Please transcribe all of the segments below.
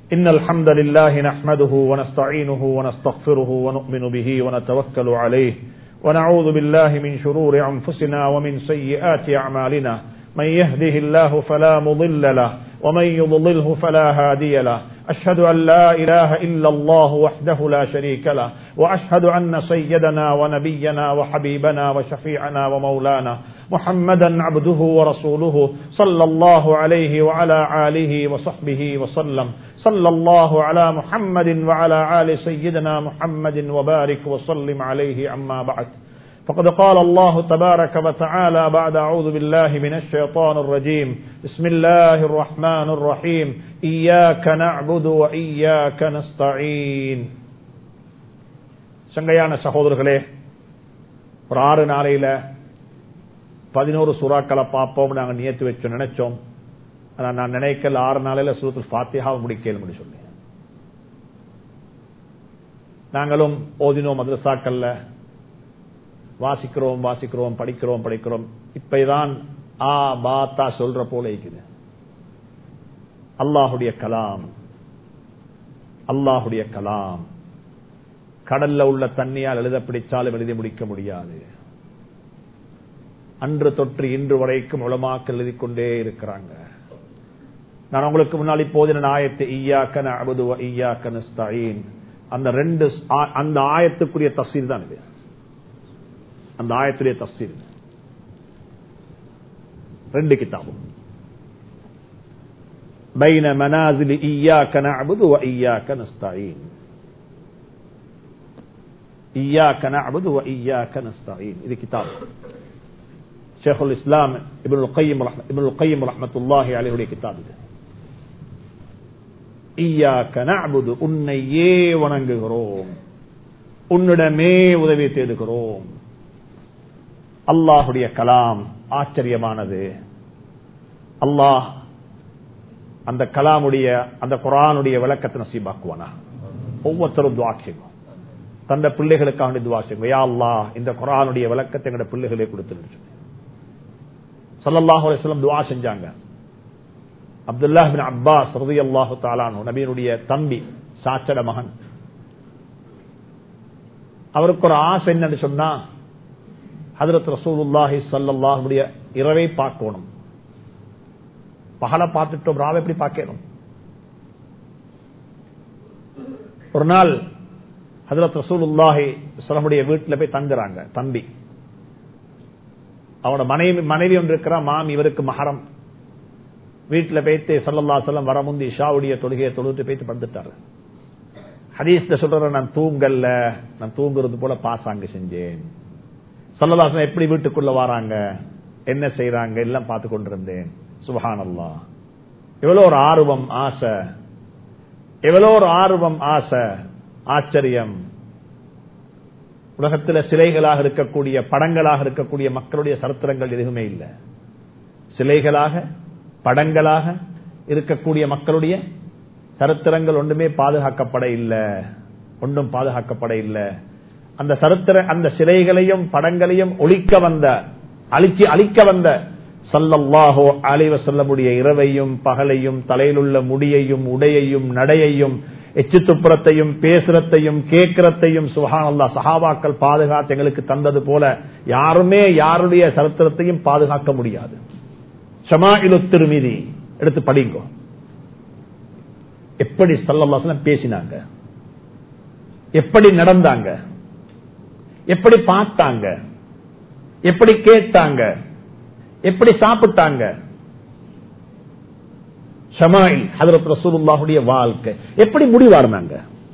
إن الحمد لله نحمده ونستعينه ونستغفره ونؤمن به ونتوكل عليه ونعوذ بالله من شرور أنفسنا ومن سيئات أعمالنا من يهده الله فلا مضل له ومن يضلله فلا هادي له أشهد أن لا إله إلا الله وحده لا شريك له وأشهد أن سيدنا ونبينا وحبيبنا وشفيعنا ومولانا محمدا عبده ورسوله صلى الله عليه وعلى آله وصحبه وسلم صلى الله على محمد وعلى آل سيدنا محمد وبارك وسلم عليه عما بعد فقد قال الله تبارك وتعالى بعد أعوذ بالله من الشيطان الرجيم بسم الله الرحمن الرحيم إياك نعبد وإياك نستعين சங்கையான சகோதரர்களே ஒரு ஆறு நாளையில பதினோரு சுறாக்களை பார்ப்போம் நாங்க நியத்து வச்சு நினைச்சோம் ஆனா நான் நினைக்கல ஆறு நாளையில சூரத்தில் பாத்தியாவை முடிக்கல சொல்லி நாங்களும் ஓதினோம் மதரசாக்கள்ல வாசிக்கிறோம் வாசிக்கிறோம் படிக்கிறோம் படிக்கிறோம் இப்பதான் ஆ பாத்தா சொல்ற போல இருக்குது அல்லாஹுடைய கலாம் அல்லாஹுடைய கலாம் கடல்ல உள்ள தண்ணியால் எழுத பிடிச்சாலும் எழுதி முடிக்க முடியாது அன்று தொற்று இன்று வரைக்கும் உளமாக்க எழுதி கொண்டே இருக்கிறாங்க நான் உங்களுக்கு முன்னாடி போதின ஆயத்து ஈயாக்கன அபுதுவ ஈயாக்கன ஸ்தாயின் அந்த ரெண்டு அந்த ஆயத்துக்குரிய தசீர் தான் இது அந்த ஆயத்துடைய தஸ்தீர் ரெண்டு கிதாபும் بين منازل إياك نعبد وإياك نستعين إياك نعبد وإياك نستعين இது கிதாப் ஷேக் இஸ்லாம் இப்னு القيم ابن القيم رحمه الله عليه உடைய கிதாப் இது إياك نعبد உன்னையே வணங்குகிறோம் உன்னிடமே உதவி தேடுகிறோம் அல்லாஹுடைய கலாம் ஆச்சரியமானது அல்லாஹ் அந்த கலாமுடைய அந்த குரானுடைய விளக்கத்தை நசீபாக்குவானா ஒவ்வொருத்தரும் துவா செய்வோம் தந்த பிள்ளைகளுக்காக துவா செய்வோம் யா அல்லா இந்த குரானுடைய விளக்கத்தை எங்களோட பிள்ளைகளே கொடுத்து சல்லல்லாஹு அலிஸ்லம் துவா செஞ்சாங்க அப்துல்லா பின் அப்பாஸ் ரதி அல்லாஹு தாலானு நபீனுடைய தம்பி சாச்சட மகன் அவருக்கு ஒரு ஆசை என்னன்னு சொன்னா ஹதரத் ரசூலுல்லாஹி சல்லாஹுடைய இரவை பார்க்கணும் பகல பார்த்துட்டோம் ராவ எப்படி பார்க்கணும் ஒரு நாள் ஹதரத் ரசூலுல்லாஹி சொல்லமுடைய வீட்டில் போய் தங்குறாங்க தம்பி அவனோட மனைவி மனைவி ஒன்று இருக்கிறா மாம் இவருக்கு மகரம் வீட்டில் போய்த்து சல்லல்லா சொல்லம் வர முந்தி ஷாவுடைய தொழுகையை தொழுத்து போய்த்து படுத்துட்டாரு ஹதீஸ்ல சொல்ற நான் தூங்கல்ல நான் தூங்குறது போல பாசாங்க செஞ்சேன் சல்லதாசன் எப்படி வீட்டுக்குள்ள வராங்க என்ன செய்யறாங்க எல்லாம் பார்த்து கொண்டிருந்தேன் சுபஹானல்லா எவ்வளவு ஒரு ஆர்வம் ஆசை எவ்வளவு ஒரு ஆர்வம் ஆசை ஆச்சரியம் உலகத்தில் சிலைகளாக இருக்கக்கூடிய படங்களாக இருக்கக்கூடிய மக்களுடைய சரித்திரங்கள் எதுவுமே இல்லை சிலைகளாக படங்களாக இருக்கக்கூடிய மக்களுடைய சரித்திரங்கள் ஒன்றுமே பாதுகாக்கப்பட இல்லை ஒன்றும் பாதுகாக்கப்பட இல்லை அந்த சரித்திர அந்த சிலைகளையும் படங்களையும் ஒழிக்க வந்த அழிச்சு அழிக்க வந்த சல்லல்லாஹோ அலைவ சொல்லமுடைய இரவையும் பகலையும் தலையிலுள்ள முடியையும் உடையையும் நடையையும் எச்சு துப்புரத்தையும் பேசுறத்தையும் கேட்கிறத்தையும் சுஹானல்லா சஹாபாக்கள் பாதுகாத்து எங்களுக்கு தந்தது போல யாருமே யாருடைய சரித்திரத்தையும் பாதுகாக்க முடியாது ஷமாயிலு திருமிதி எடுத்து படிங்கோ எப்படி சல்லல்லாசலம் பேசினாங்க எப்படி நடந்தாங்க எப்படி பார்த்தாங்க எப்படி கேட்டாங்க எப்படி சாப்பிட்டாங்க ஷமாயில் ஹதரத் ரசூலுல்லாஹுடைய வாழ்க்கை எப்படி முடிவாருனாங்க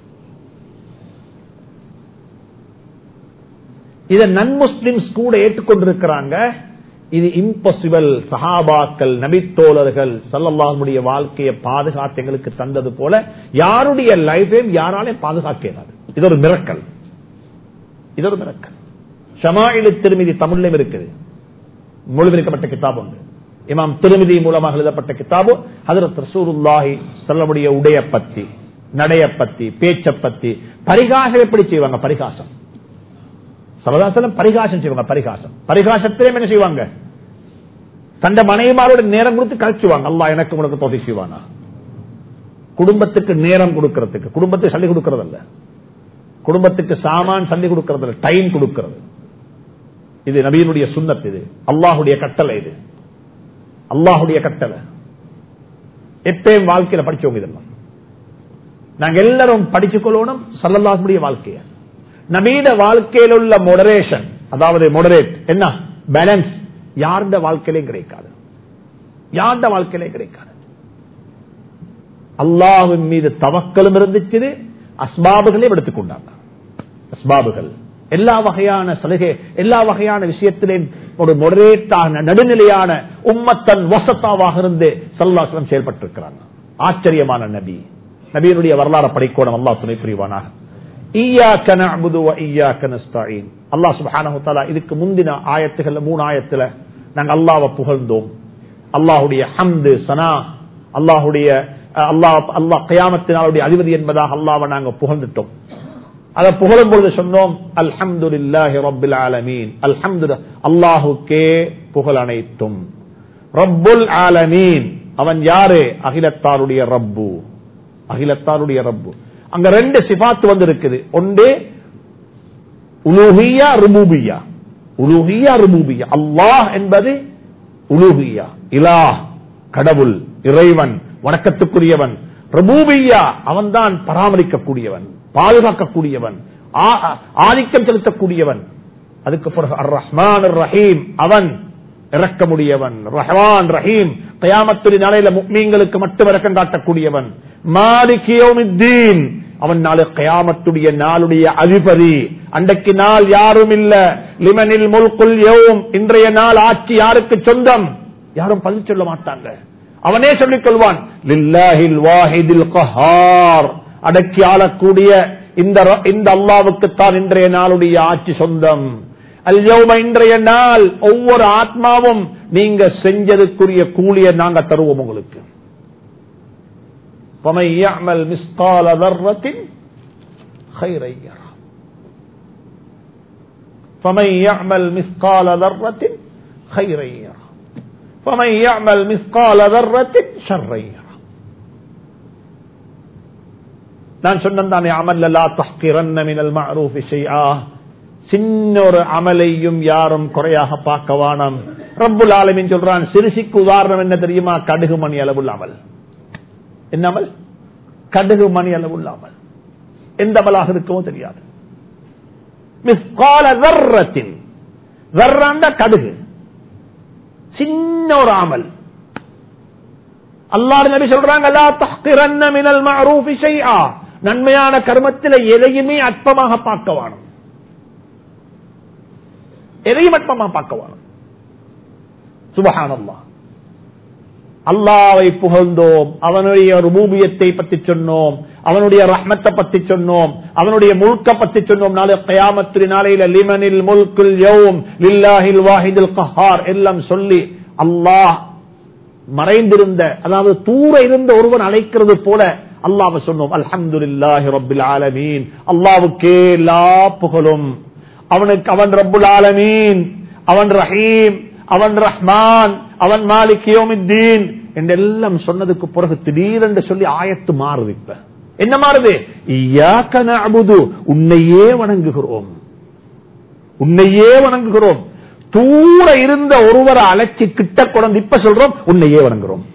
இதை நன் முஸ்லிம்ஸ் கூட ஏற்றுக்கொண்டிருக்கிறாங்க இது இம்பாசிபிள் சஹாபாக்கள் நபித்தோழர்கள் சல்லல்லாஹுடைய வாழ்க்கையை பாதுகாத்து எங்களுக்கு தந்தது போல யாருடைய லைஃபையும் யாராலையும் பாதுகாக்கிறாரு இது ஒரு மிரக்கல் இது ஒரு மிரக்கல் ஷமாயிலு திருமிதி தமிழ்லையும் இருக்குது மொழிபெயர்க்கப்பட்ட கிதாப் உண்டு இமாம் திருமிதி மூலமாக எழுதப்பட்ட கிதாபு ஹதரத் ரசூருல்லாஹி சொல்லமுடைய உடைய பத்தி நடைய பத்தி பேச்ச பத்தி பரிகாசம் எப்படி செய்வாங்க பரிகாசம் சரதாசலம் பரிகாசம் செய்வாங்க பரிகாசம் பரிகாசத்திலே என்ன செய்வாங்க தந்த மனைவிமாரோட நேரம் கொடுத்து கழிச்சுவாங்க அல்லா எனக்கு உனக்கு தொகை செய்வானா குடும்பத்துக்கு நேரம் கொடுக்கறதுக்கு குடும்பத்துக்கு சல்லி கொடுக்கறதல்ல குடும்பத்துக்கு சாமான் சல்லி கொடுக்கறதில்ல டைம் கொடுக்கிறது இது நபியினுடைய சுண்ணத் இது அல்லாஹுடைய கட்டளை இது அல்லாஹுடைய கட்டளை எப்பயும் வாழ்க்கையில படிச்சவங்க இதெல்லாம் நாங்க எல்லாரும் படிச்சுக்கொள்ளணும் சல்லல்லாஹுடைய வாழ்க்கைய நபீட வாழ்க்கையில் உள்ள மொடரேஷன் அதாவது மொடரேட் என்ன பேலன்ஸ் யாருடைய வாழ்க்கையிலையும் கிடைக்காது யாருடைய வாழ்க்கையிலையும் கிடைக்காது அல்லாஹின் மீது தவக்கலும் இருந்துச்சு அஸ்பாபுகளையும் எடுத்துக்கொண்டாங்க அஸ்பாபுகள் எல்லா வகையான சலுகை எல்லா வகையான விஷயத்திலே ஒரு மொடரேட்டான நடுநிலையான உம்மத்தன் வசத்தாவாக இருந்து சல்லாசலம் செயல்பட்டிருக்கிறாங்க ஆச்சரியமான நபி நபியினுடைய வரலாறு படிக்கோணம் அல்லா துணை புரிவானாக அல்லா சுபானா இதுக்கு முந்தின ஆயத்துகள் மூணு ஆயத்துல நாங்க அல்லாவை புகழ்ந்தோம் அல்லாஹுடைய ஹம்து சனா அல்லாஹுடைய அல்லாஹ் அல்லாஹ் கயாமத்தினாலுடைய அதிபதி என்பதாக அல்லாவை நாங்க புகழ்ந்துட்டோம் அதை புகழும் பொழுது சொன்னோம் அல்ஹம்துலில்லாஹி ரப்பில் ஆலமீன் அல்ஹம்து அல்லாஹுக்கே புகழ் அனைத்தும் ரப்புல் ஆலமீன் அவன் யாரு அகிலத்தாருடைய ரப்பு அகிலத்தாருடைய ரப்பு அங்க ரெண்டு சிபாத்து வந்து இருக்குது ஒன்று உலூஹியா ருபூபியா உலூஹியா ருபூபியா அல்லாஹ் என்பது உலூஹியா இலாஹ் கடவுள் இறைவன் வணக்கத்துக்குரியவன் ரபூபியா அவன்தான் பராமரிக்கக்கூடியவன் பாதுகாக்கக்கூடியவன் ஆதிக்கம் செலுத்தக்கூடியவன் அதுக்கு பிறகு அர் ரஹ்மான் ரஹீம் அவன் இறக்க முடியவன் ரஹ்மான் ரஹீம் கயாமத்துடைய நாளையில முக்மீன்களுக்கு மட்டும் இறக்கம் காட்டக்கூடியவன் மாலிகியோமித்தீன் அவன் நாளை கயாமத்துடைய நாளுடைய அதிபதி அன்றைக்கு நாள் யாரும் இல்ல லிமனில் முல்குல் யோம் இன்றைய நாள் ஆட்சி யாருக்கு சொந்தம் யாரும் பதில் சொல்ல மாட்டாங்க அவனே சொல்லிக் கொள்வான் லில்லாஹில் வாஹிதில் கஹார் அடக்கி ஆளக்கூடிய இந்த இந்த அல்லாவுக்குத்தான் இன்றைய நாளுடைய ஆட்சி சொந்தம் அல்யோம இன்றைய நாள் ஒவ்வொரு ஆத்மாவும் நீங்க செஞ்சதுக்குரிய கூலிய நாங்க தருவோம் உங்களுக்கு فمن يعمل مثقال ذرة خيرا يرى فمن يعمل مثقال ذرة خيرا يرى فمن يعمل مثقال ذرة شرا يرى நான் சொன்னதானே அமல் லா தஹ்கிரன்ன மினல் மஅரூஃபி ஷைஆ சின்ன ஒரு அமலையும் யாரும் குறையாக பார்க்க வானம் ரப்புல் ஆலமின் சொல்றான் சிறுசிக்கு உதாரணம் என்ன தெரியுமா கடுகு மணி அளவுள்ள அமல் என்ன அமல் கடுகு மணி அளவுள்ள அமல் எந்த அமலாக இருக்கவோ தெரியாது மிஸ்கால வர்றத்தின் வர்றாண்ட கடுகு சின்ன ஒரு அமல் அல்லாஹ் நபி சொல்றாங்க லா தஹ்கிரன்ன மினல் மஅரூஃபி ஷைஆ நன்மையான கர்மத்தில் எதையுமே அற்பமாக பார்க்க வேணும் எதையும் அற்பமாக பார்க்க வேணும் சுபஹானல்லா அல்லாவை புகழ்ந்தோம் அவனுடைய ருபூபியத்தை பற்றி சொன்னோம் அவனுடைய ரஹ்மத்தை பற்றி சொன்னோம் அவனுடைய முழுக்க பற்றி சொன்னோம் நாளை கயாமத்திரி நாளையில லிமனில் முல்குல் யௌம் லில்லாஹில் வாஹிதுல் கஹார் எல்லாம் சொல்லி அல்லாஹ் மறைந்திருந்த அதாவது தூர இருந்த ஒருவன் அழைக்கிறது போல அல்லாஹ் சொன்னோம் அல்ஹம்துலில்லாஹி ரப்பில் ஆலமீன் அல்லாஹ்வுக்கே எல்லா புகழும் அவனுக்கு அவன் ரப்புல் ஆலமீன் அவன் ரஹீம் அவன் ரஹ்மான் அவன் மாலிக் யோமித்தீன் என்றெல்லாம் சொன்னதுக்கு பிறகு திடீரென்று சொல்லி ஆயத்து மாறுது இப்ப என்ன மாறுது இய்யாக்க நஅபுது உன்னையே வணங்குகிறோம் உன்னையே வணங்குகிறோம் தூர இருந்த ஒருவரை அழைச்சி கிட்ட கொண்டு இப்ப சொல்றோம் உன்னையே வணங்குறோம்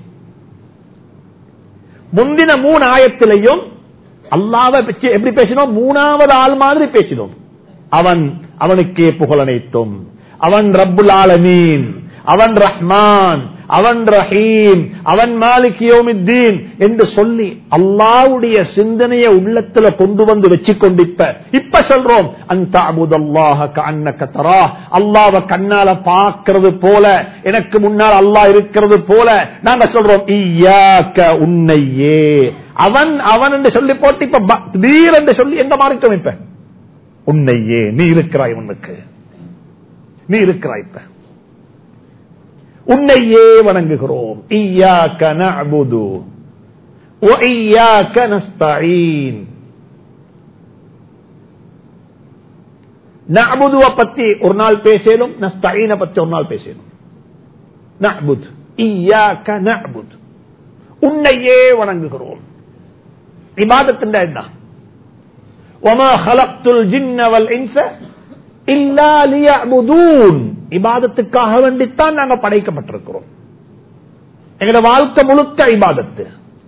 முந்தின மூணு ஆயத்திலையும் அல்லாவை பற்றி எப்படி பேசினோம் மூணாவது ஆள் மாதிரி பேசினோம் அவன் அவனுக்கே புகழனைத்தும் அவன் ரப்புல் ஆலமீன் அவன் ரஹ்மான் அவன் ரஹீம் அவன் மாலிக் யோமித்தீன் என்று சொல்லி அல்லாவுடைய சிந்தனையை உள்ளத்துல கொண்டு வந்து வச்சு கொண்டிப்ப இப்ப சொல்றோம் அந்த அபுதல்லாஹ அன்னக்க தரா அல்லாவ கண்ணால பார்க்கிறது போல எனக்கு முன்னால் அல்லாஹ் இருக்கிறது போல நாங்க சொல்றோம் ஈயாக்க உன்னையே அவன் அவன் என்று சொல்லி போட்டு இப்ப திடீர் என்று சொல்லி எங்க மாறிட்டோம் இப்ப உன்னையே நீ இருக்கிறாய் உனக்கு நீ இருக்கிறாய் இப்ப உன்னையே வணங்குகிறோம் ஈயாக்க நஅபுது وإياك نستعين நஅபுதுவ பத்தி ஒரு நாள் பேசலும் நஸ்தஈன பத்தி ஒரு நாள் பேசலும் நஅபுத் ஈயாக்க நஅபுத் உன்னையே வணங்குகிறோம் இபாதத்தின் என்ன وَمَا خَلَقْتُ الْجِنَّ وَالْإِنسَ إِلَّا لِيَعْبُدُونَ இபாதத்துக்காக வேண்டித்தான் நாங்க படைக்கப்பட்டிருக்கிறோம் எங்களோட வாழ்க்கை முழுக்க இபாதத்து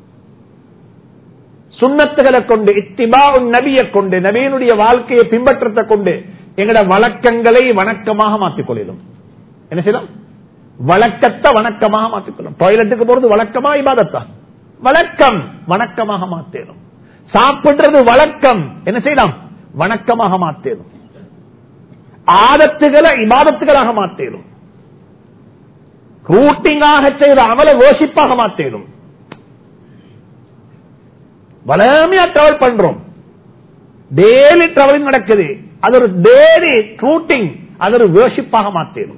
சுண்ணத்துகளை கொண்டு இத்திபா நபியை கொண்டு நபியினுடைய வாழ்க்கையை பின்பற்றத்தை கொண்டு எங்களோட வழக்கங்களை வணக்கமாக மாற்றிக் கொள்ளும் என்ன செய்யலாம் வழக்கத்தை வணக்கமாக மாற்றிக்கொள்ளும் டாய்லெட்டுக்கு போறது வழக்கமா இபாதத்தா வழக்கம் வணக்கமாக மாற்றணும் சாப்பிடுறது வழக்கம் என்ன செய்யலாம் வணக்கமாக மாற்றணும் ஆதத்துகளை இபாதத்துகளாக மாற்றணும் ரூட்டிங்காக செய்த அமல வோசிப்பாக மாற்றணும் வளமையா டிராவல் பண்றோம் டெய்லி டிராவலிங் நடக்குது அது ஒரு டெய்லி ரூட்டிங் அது ஒரு வேர்ஷிப்பாக மாற்றணும்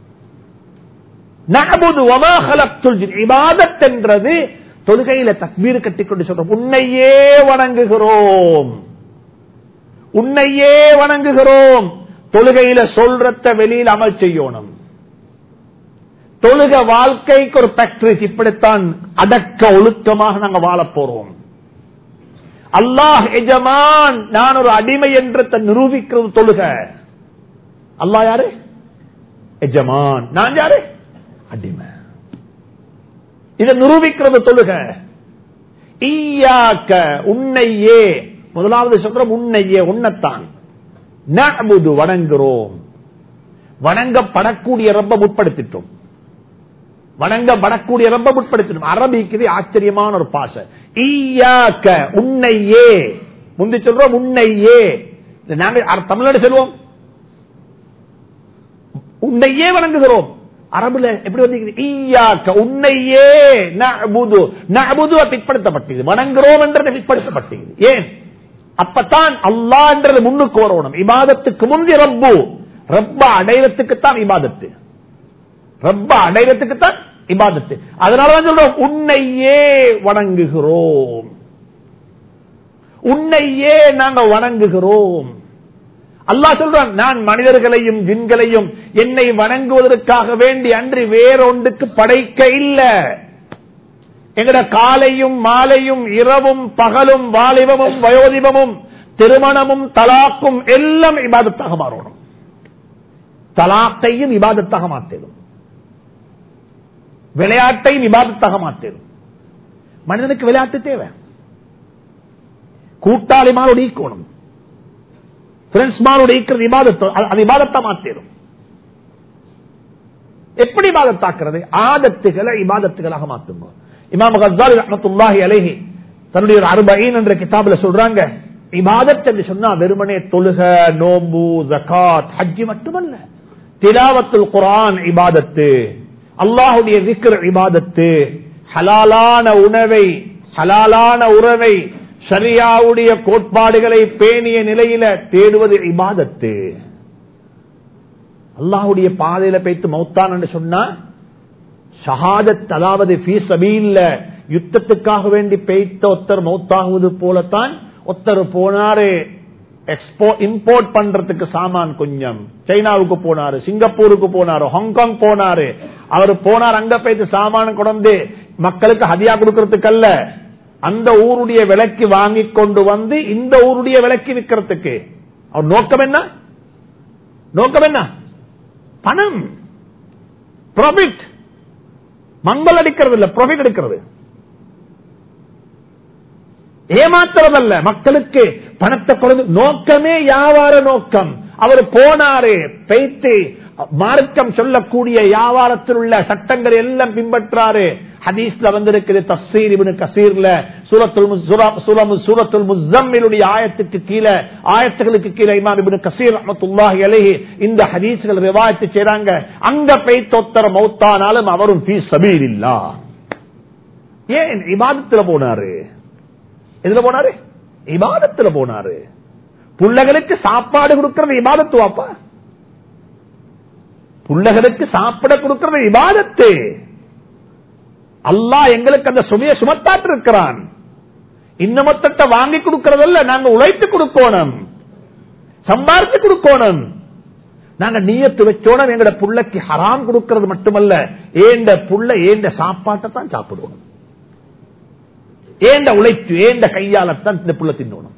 நகபுது இபாதத் என்றது தொழுகையில தக்பீர் கட்டிக்கொண்டு சொல்றோம் உன்னையே வணங்குகிறோம் உன்னையே வணங்குகிறோம் தொழுகையில சொல்றத வெளியில் அமல் செய்யணும் தொழுக வாழ்க்கைக்கு ஒரு பிராக்டிஸ் இப்படித்தான் அடக்க ஒழுக்கமாக நாங்க வாழப் போறோம் அல்லாஹ் எஜமான் நான் ஒரு அடிமை என்று நிரூபிக்கிறது தொழுக அல்லாஹ் யாரு எஜமான் நான் யாரு அடிமை இதை நிரூபிக்கிறது தொழுக ஈயாக்க உன்னையே முதலாவது சொல்றோம் உன்னையே உன்னைத்தான் நபுது வணங்குறோம் வணங்கப்படக்கூடிய ரப்ப முற்படுத்திட்டோம் வணங்கப்படக்கூடிய ரப்ப முற்படுத்திட்டோம் அரபிக்கு ஆச்சரியமான ஒரு பாச ஈயாக்க உன்னையே முந்தி சொல்றோம் உன்னையே நாங்கள் தமிழ்நாடு சொல்லுவோம் உன்னையே வணங்குகிறோம் அரபுல எப்படி வந்து ஈயாக்க உன்னையே நபுது நபுது பிற்படுத்தப்பட்டது வணங்குறோம் என்றது பிற்படுத்தப்பட்டது ஏன் அப்பத்தான் அல்லா என்றது முன்னுக்கு வரணும் இபாதத்துக்கு முந்தைய ரப்பு ரப்ப அடையறதுக்குத்தான் இபாதத்து ரப்ப அடையறதுக்குத்தான் இபாதத்து அதனாலதான் சொல்றோம் உன்னையே வணங்குகிறோம் உன்னையே நாங்க வணங்குகிறோம் அல்லாஹ் சொல்றான் நான் மனிதர்களையும் ஜின்களையும் என்னை வணங்குவதற்காக வேண்டி அன்றி வேறொன்றுக்கு படைக்க இல்ல எங்கட காலையும் மாலையும் இரவும் பகலும் வாலிபமும் வயோதிபமும் திருமணமும் தலாக்கும் எல்லாம் இபாதத்தாக மாறணும் தலாக்கையும் இபாதத்தாக மாற்றிடும் விளையாட்டையும் இபாதத்தாக மாற்றிடும் மனிதனுக்கு விளையாட்டு தேவை கூட்டாளி மாலோடு ஈக்கணும் பிரெண்ட்ஸ் மாலோடு ஈக்கிறது இபாதத்தை அது இபாதத்தை மாற்றிடும் எப்படி இபாதத்தாக்குறது ஆதத்துகளை இபாதத்துகளாக மாற்றுங்க இமாம் கசாலி ரஹமத்துல்லாஹி அலைஹி தன்னுடைய ஒரு அறுபைன் என்ற கிதாபுல சொல்றாங்க இபாதத் என்று சொன்னா வெறுமனே தொழுக நோம்பு ஜகாத் ஹஜ்ஜி மட்டுமல்ல திலாவத்துல் குரான் இபாதத்து அல்லாஹுடைய விக்ர இபாதத்து ஹலாலான உணவை ஹலாலான உறவை ஷரியாவுடைய கோட்பாடுகளை பேணிய நிலையில தேடுவது இபாதத்து அல்லாஹுடைய பாதையில பேத்து மௌத்தான் என்று சொன்னா ஷஹாதத் அதாவது யுத்தத்துக்காக வேண்டி பெய்த்த ஒத்தர் மௌத்தாகுவது போலத்தான் ஒத்தர் போனாரு எக்ஸ்போ இம்போர்ட் பண்றதுக்கு சாமான் கொஞ்சம் சைனாவுக்கு போனாரு சிங்கப்பூருக்கு போனாரு ஹாங்காங் போனாரு அவர் போனார் அங்க போயிட்டு சாமான கொண்டு மக்களுக்கு ஹதியா கொடுக்கறதுக்கு அல்ல அந்த ஊருடைய விலைக்கு வாங்கி கொண்டு வந்து இந்த ஊருடைய விலைக்கு விற்கிறதுக்கு அவர் நோக்கம் என்ன நோக்கம் என்ன பணம் ப்ராஃபிட் மங்கள் அடிக்கிறது இல்ல ப்ராஃபிட் எடுக்கிறது ஏமாத்துறதல்ல மக்களுக்கு பணத்தை கொடுத்து நோக்கமே வியாபார நோக்கம் அவர் போனாரு பெய்த்து மார்க்கம் சொல்லக்கூடிய வியாபாரத்தில் உள்ள சட்டங்கள் எல்லாம் பின்பற்றாரு ஹதீஸ்ல வந்திருக்குது தஸ்ஸீர் இப்னு கசீர்ல சூரத்துல் சூரத்துல் முஸம்மிலுடைய ஆயத்துக்கு கீழே ஆயத்துகளுக்கு கீழே இமாம் இப்னு கசீர் ரஹ்மத்துல்லாஹி அலைஹி இந்த ஹதீஸ்கள் ரிவாயத்து செய்றாங்க அங்க பெய்தொத்தர மௌத்தானாலும் அவரும் ஃபீ சபீலில்லாஹ் ஏன் இபாதத்துல போனாரு எதுல போனாரு இபாதத்துல போனாரு புள்ளகளுக்கு சாப்பாடு கொடுக்கறது இபாதத்து வாப்பா புள்ளகளுக்கு சாப்பிட கொடுக்கிறது இபாதத்து அல்லாஹ் எங்களுக்கு அந்த சுமையை சுமத்தாட்டு இருக்கிறான் இன்னமத்தட்ட வாங்கி கொடுக்கறதல்ல நாங்க உழைத்து கொடுக்கணும் சம்பாரிச்சு கொடுக்கணும் நாங்க நீயத்து வச்சோட எங்கட புள்ளைக்கு ஹராம் கொடுக்கிறது மட்டுமல்ல ஏண்ட புள்ள ஏண்ட சாப்பாட்டை தான் சாப்பிடுவோம் ஏண்ட உழைப்பு ஏண்ட கையாலத்தான் இந்த புள்ள தின்னணும்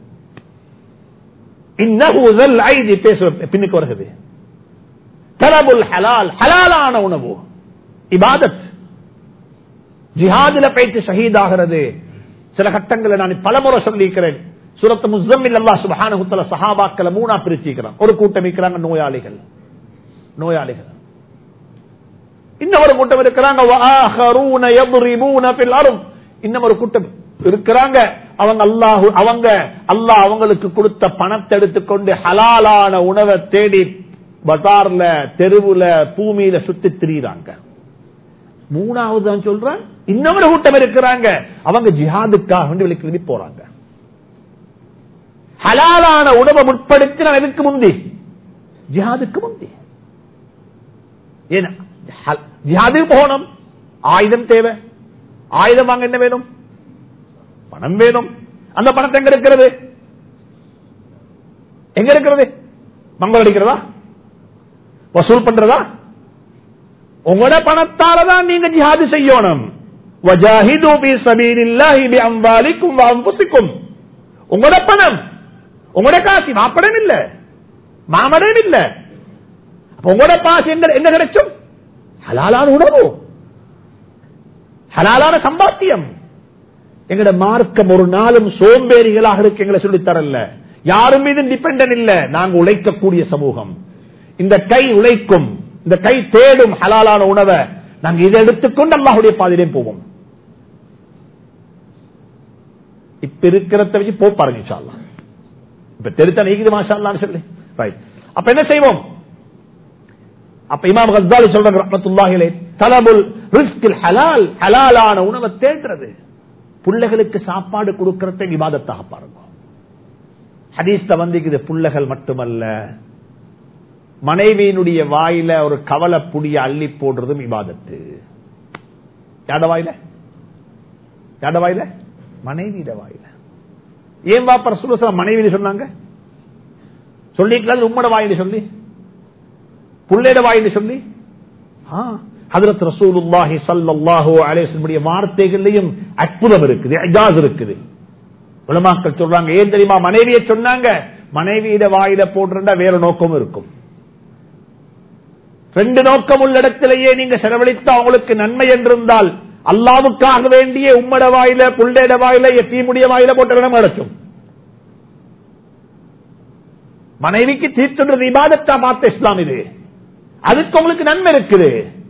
இன்னகுதல் ஐதி பேச பின்னுக்கு வருகிறது தலபுல் ஹலால் ஹலாலான உணவு இபாதத் ஜிஹாதுல பயிற்சி ஷஹீதாகிறது சில கட்டங்களை நான் பலமுறை சொல்லியிருக்கிறேன் சுரத்து முஸ்ஸம்மில் அல்லாஹ் சுப்ஹானஹு தஆலா சஹாபாக்களை மூணா பிரிச்சிருக்கிறான் ஒரு கூட்டம் இருக்கிறாங்க நோயாளிகள் நோயாளிகள் இன்னொரு கூட்டம் இருக்கிறாங்க வஆஹரூன யضربون في الارض இன்னொரு கூட்டம் இருக்கிறாங்க அவங்க அல்லாஹ் அவங்க அல்லாஹ் அவங்களுக்கு கொடுத்த பணத்தை எடுத்துக்கொண்டு ஹலாலான உணவை தேடி பஜார்ல தெருவுல பூமியில சுத்தி திரியிறாங்க மூணாவது தான் சொல்றேன் இன்னொரு கூட்டம் இருக்கிறாங்க அவங்க ஜிஹாதுக்காக வேண்டி வெளிக்கிளம்பி போறாங்க ஹலாலான உணவை முற்படுத்தி நான் எதுக்கு முந்தி ஜிஹாதுக்கு முந்தி ஏன்னா ஹல்- ஜிஹாதுக்கு போகணும் ஆயுதம் தேவை ஆயுதம் வாங்க என்ன வேணும் பணம் வேணும் அந்த பணத்தை எங்க இருக்கிறது எங்க இருக்கிறது மங்களம் அடிக்கிறதா வசூல் பண்றதா உங்களோட பணத்தால தான் நீங்க ஜிஹாது செய்யணும் وَجَاهِدُوا فِي سَبِيلِ اللَّهِ بِأَمْوَالِكُمْ وَأَنفُسِكُمْ உங்களோட பணம் உங்களோட காசு மாப்படம் இல்ல மாமடம் இல்ல அப்ப உங்களோட பாசு எங்க என்ன கிடைச்சும் ஹலாலான உணவு ஹலாலான சம்பாத்தியம் எங்கட மார்க்கம் ஒரு நாளும் சோம்பேறிகளாக இருக்கு எங்களை சொல்லித் தரல யாரும் மீது டிபெண்ட் இல்ல நாங்க உழைக்கக்கூடிய சமூகம் இந்த கை உழைக்கும் இந்த கை தேடும் ஹலாலான உணவை நாங்க இதை எடுத்துக்கொண்டு அல்லாஹுடைய பாதையிலே போவோம் இப்ப இருக்கிறத வச்சு போ பாருங்க இன்ஷா அல்லாஹ். இப்ப தெரித்த நீக்குது மாஷா அல்லாஹ்னு சொல்லி ரைட் அப்ப என்ன செய்வோம் அப்ப இமாம் கஸ்தாலி சொல்றாங்க ரஹ்மத்துல்லாஹி தலபுல் ரிஸ்கில் ஹலால் ஹலாலான உணவை தேடுறது புள்ளைகளுக்கு சாப்பாடு கொடுக்கறத விவாதத்தாக பாருங்க ஹதீஸ்ல வந்திக்குது புள்ளைகள் மட்டுமல்ல மனைவியினுடைய வாயில ஒரு கவலை புடிய அள்ளி போடுறதும் விவாதத்து யாட வாயில யாட வாயில மனைவியிட வாயில ஏன் வாப்பர் சுலசல மனைவி சொன்னாங்க சொல்லிக்கலாம் உம்மட வாயின்னு சொல்லி புள்ளையிட வாயின்னு சொல்லி ஹதரத் ரசூலுல்லாஹி ஸல்லல்லாஹு அலைஹி வஸல்லம் வார்த்தைகள்லயும் அற்புதம் இருக்குது இஜாஸ் இருக்குது உலமாக்கள் சொல்றாங்க ஏன் தெரியுமா மனைவியை சொன்னாங்க மனைவியிட வாயில போடுறா வேற நோக்கம் இருக்கும் ரெண்டு நோக்கம் உள்ள இடத்திலேயே நீங்க செலவழித்து அவங்களுக்கு நன்மை என்றிருந்தால் அல்லாவுக்காக வேண்டிய உம்மட வாயில புள்ளேட வாயில எத்தீமுடைய வாயில போட்ட இடம் கிடைச்சும் மனைவிக்கு தீர்த்துன்றது இபாதத்தா பார்த்த இஸ்லாம் இது அதுக்கு உங்களுக்கு நன்மை இருக்குது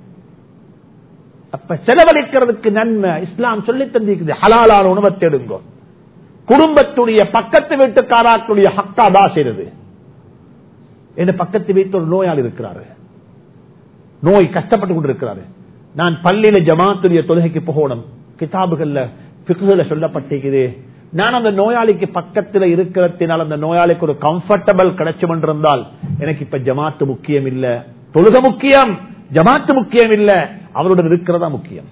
அப்ப செலவழிக்கிறதுக்கு நன்மை இஸ்லாம் சொல்லி தந்திருக்குது ஹலாலான உணவை தேடுங்க குடும்பத்துடைய பக்கத்து வீட்டுக்காராக்களுடைய ஹக்கா தான் செய்யறது என் பக்கத்து வீட்டு ஒரு நோயாளி இருக்கிறாரு நோய் கஷ்டப்பட்டு கொண்டிருக்கிறாரு நான் பள்ளியில ஜமாத்துடைய தொழுகைக்கு போகணும் கிதாபுகள்ல பிக்குல சொல்லப்பட்டிருக்குது நான் அந்த நோயாளிக்கு பக்கத்துல இருக்கிறதுனால அந்த நோயாளிக்கு ஒரு கம்ஃபர்டபிள் கிடைச்சும் இருந்தால் எனக்கு இப்ப ஜமாத்து முக்கியம் இல்ல தொழுக முக்கியம் ஜமாத்து முக்கியம் இல்ல அவருடன் இருக்கிறதா முக்கியம்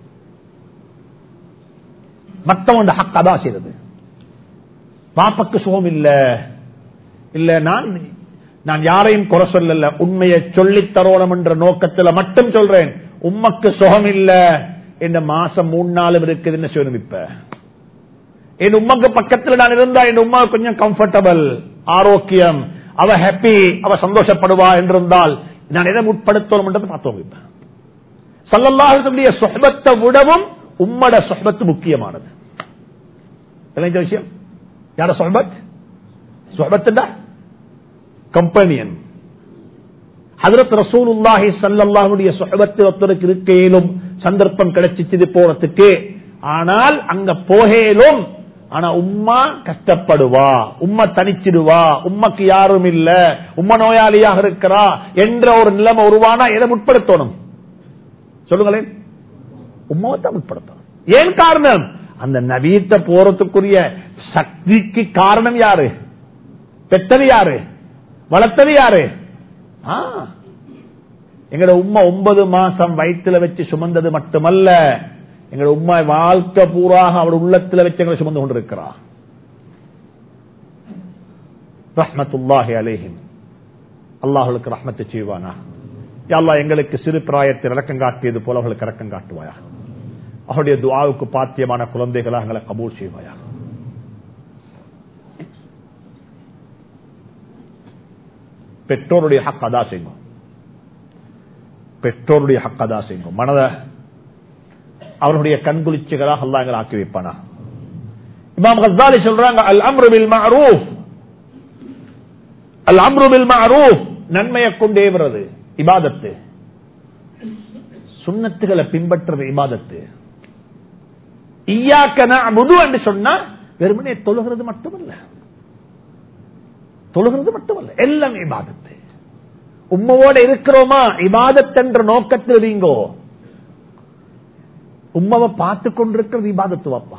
மத்தவன் ஹக்காதான் செய்யறது பாப்பக்கு சுகம் இல்ல இல்ல நான் நான் யாரையும் குறை சொல்லல உண்மையை சொல்லித் தரோணும் என்ற நோக்கத்துல மட்டும் சொல்றேன் உம்மக்கு சுகம் இல்ல இந்த மாசம் மூணு நாளும் இருக்குது என்ன செய்யணும் இப்ப என் உம்மக்கு பக்கத்துல நான் இருந்தா என் உமா கொஞ்சம் கம்ஃபர்டபிள் ஆரோக்கியம் அவ ஹாப்பி அவ சந்தோஷப்படுவா என்றிருந்தால் நான் எதை முற்படுத்தணும் என்றதை பார்த்தோம் இப்ப சல்லல்லாஹுடைய சொஹபத்தை விடவும் உம்மட சொஹபத்து முக்கியமானது இந்த விஷயம் யார சொஹபத் சொஹபத்துண்டா கம்பெனியன் ஹதரத் ரசூலுல்லாஹி சல்லல்லாஹுடைய சொஹபத்தில் ஒருத்தருக்கு இருக்கையிலும் சந்தர்ப்பம் கிடைச்சிச்சு போறதுக்கு ஆனால் அங்க போகலும் ஆனா உம்மா கஷ்டப்படுவா உம்மா தனிச்சிடுவா உம்மக்கு யாரும் இல்ல உம்ம நோயாளியாக இருக்கிறா என்ற ஒரு நிலைமை உருவானா எதை முற்படுத்தணும் சொல்லுங்களேன் உம்மாவை தான் முற்படுத்தணும் ஏன் காரணம் அந்த நவீத்த போறதுக்குரிய சக்திக்கு காரணம் யாரு பெற்றது யாரு வளர்த்தது யாரு எங்கட உம்மா ஒன்பது மாசம் வயிற்றுல வச்சு சுமந்தது மட்டுமல்ல எங்க உம்மா வாழ்க்கை பூராக அவள் உள்ளத்துல வச்சு எங்களை சுமந்து கொண்டிருக்கிறா ரஹ்மத்துல்லாஹி அலேஹிம் அல்லாஹுக்கு ரஹ்மத்து செய்வானா அல்லா எங்களுக்கு சிறு பிராயத்தில் இறக்கம் காட்டியது போல அவர்களுக்கு இறக்கம் காட்டுவாயா அவருடைய துவாவுக்கு பாத்தியமான குழந்தைகளாக எங்களை கபூல் செய்வாயா பெற்றோருடைய ஹக் அதா செய்யும் பெற்றோருடைய ஹக் அதா செய்யும் மனத அவருடைய கண்குளிச்சுகளாக அல்லா எங்களை ஆக்கி வைப்பானா இமாம் கஸ்தாலி சொல்றாங்க அல் அம்ருபில் மஅரூஃப் அல் அம்ருபில் மஅரூஃப் நன்மையை கொண்டே வருது இபாதத்து சுண்ணத்துகளை பின்பற்றுறது இபாதத்து ஈயாக்கன முது என்று சொன்னா வெறுமனே தொழுகிறது மட்டுமல்ல தொழுகிறது மட்டுமல்ல எல்லாம் இபாதத்து உம்மவோட இருக்கிறோமா இபாதத் என்ற நோக்கத்தில் இருங்கோ உம்மாவை பார்த்து கொண்டிருக்கிறது இபாதத்து வாப்பா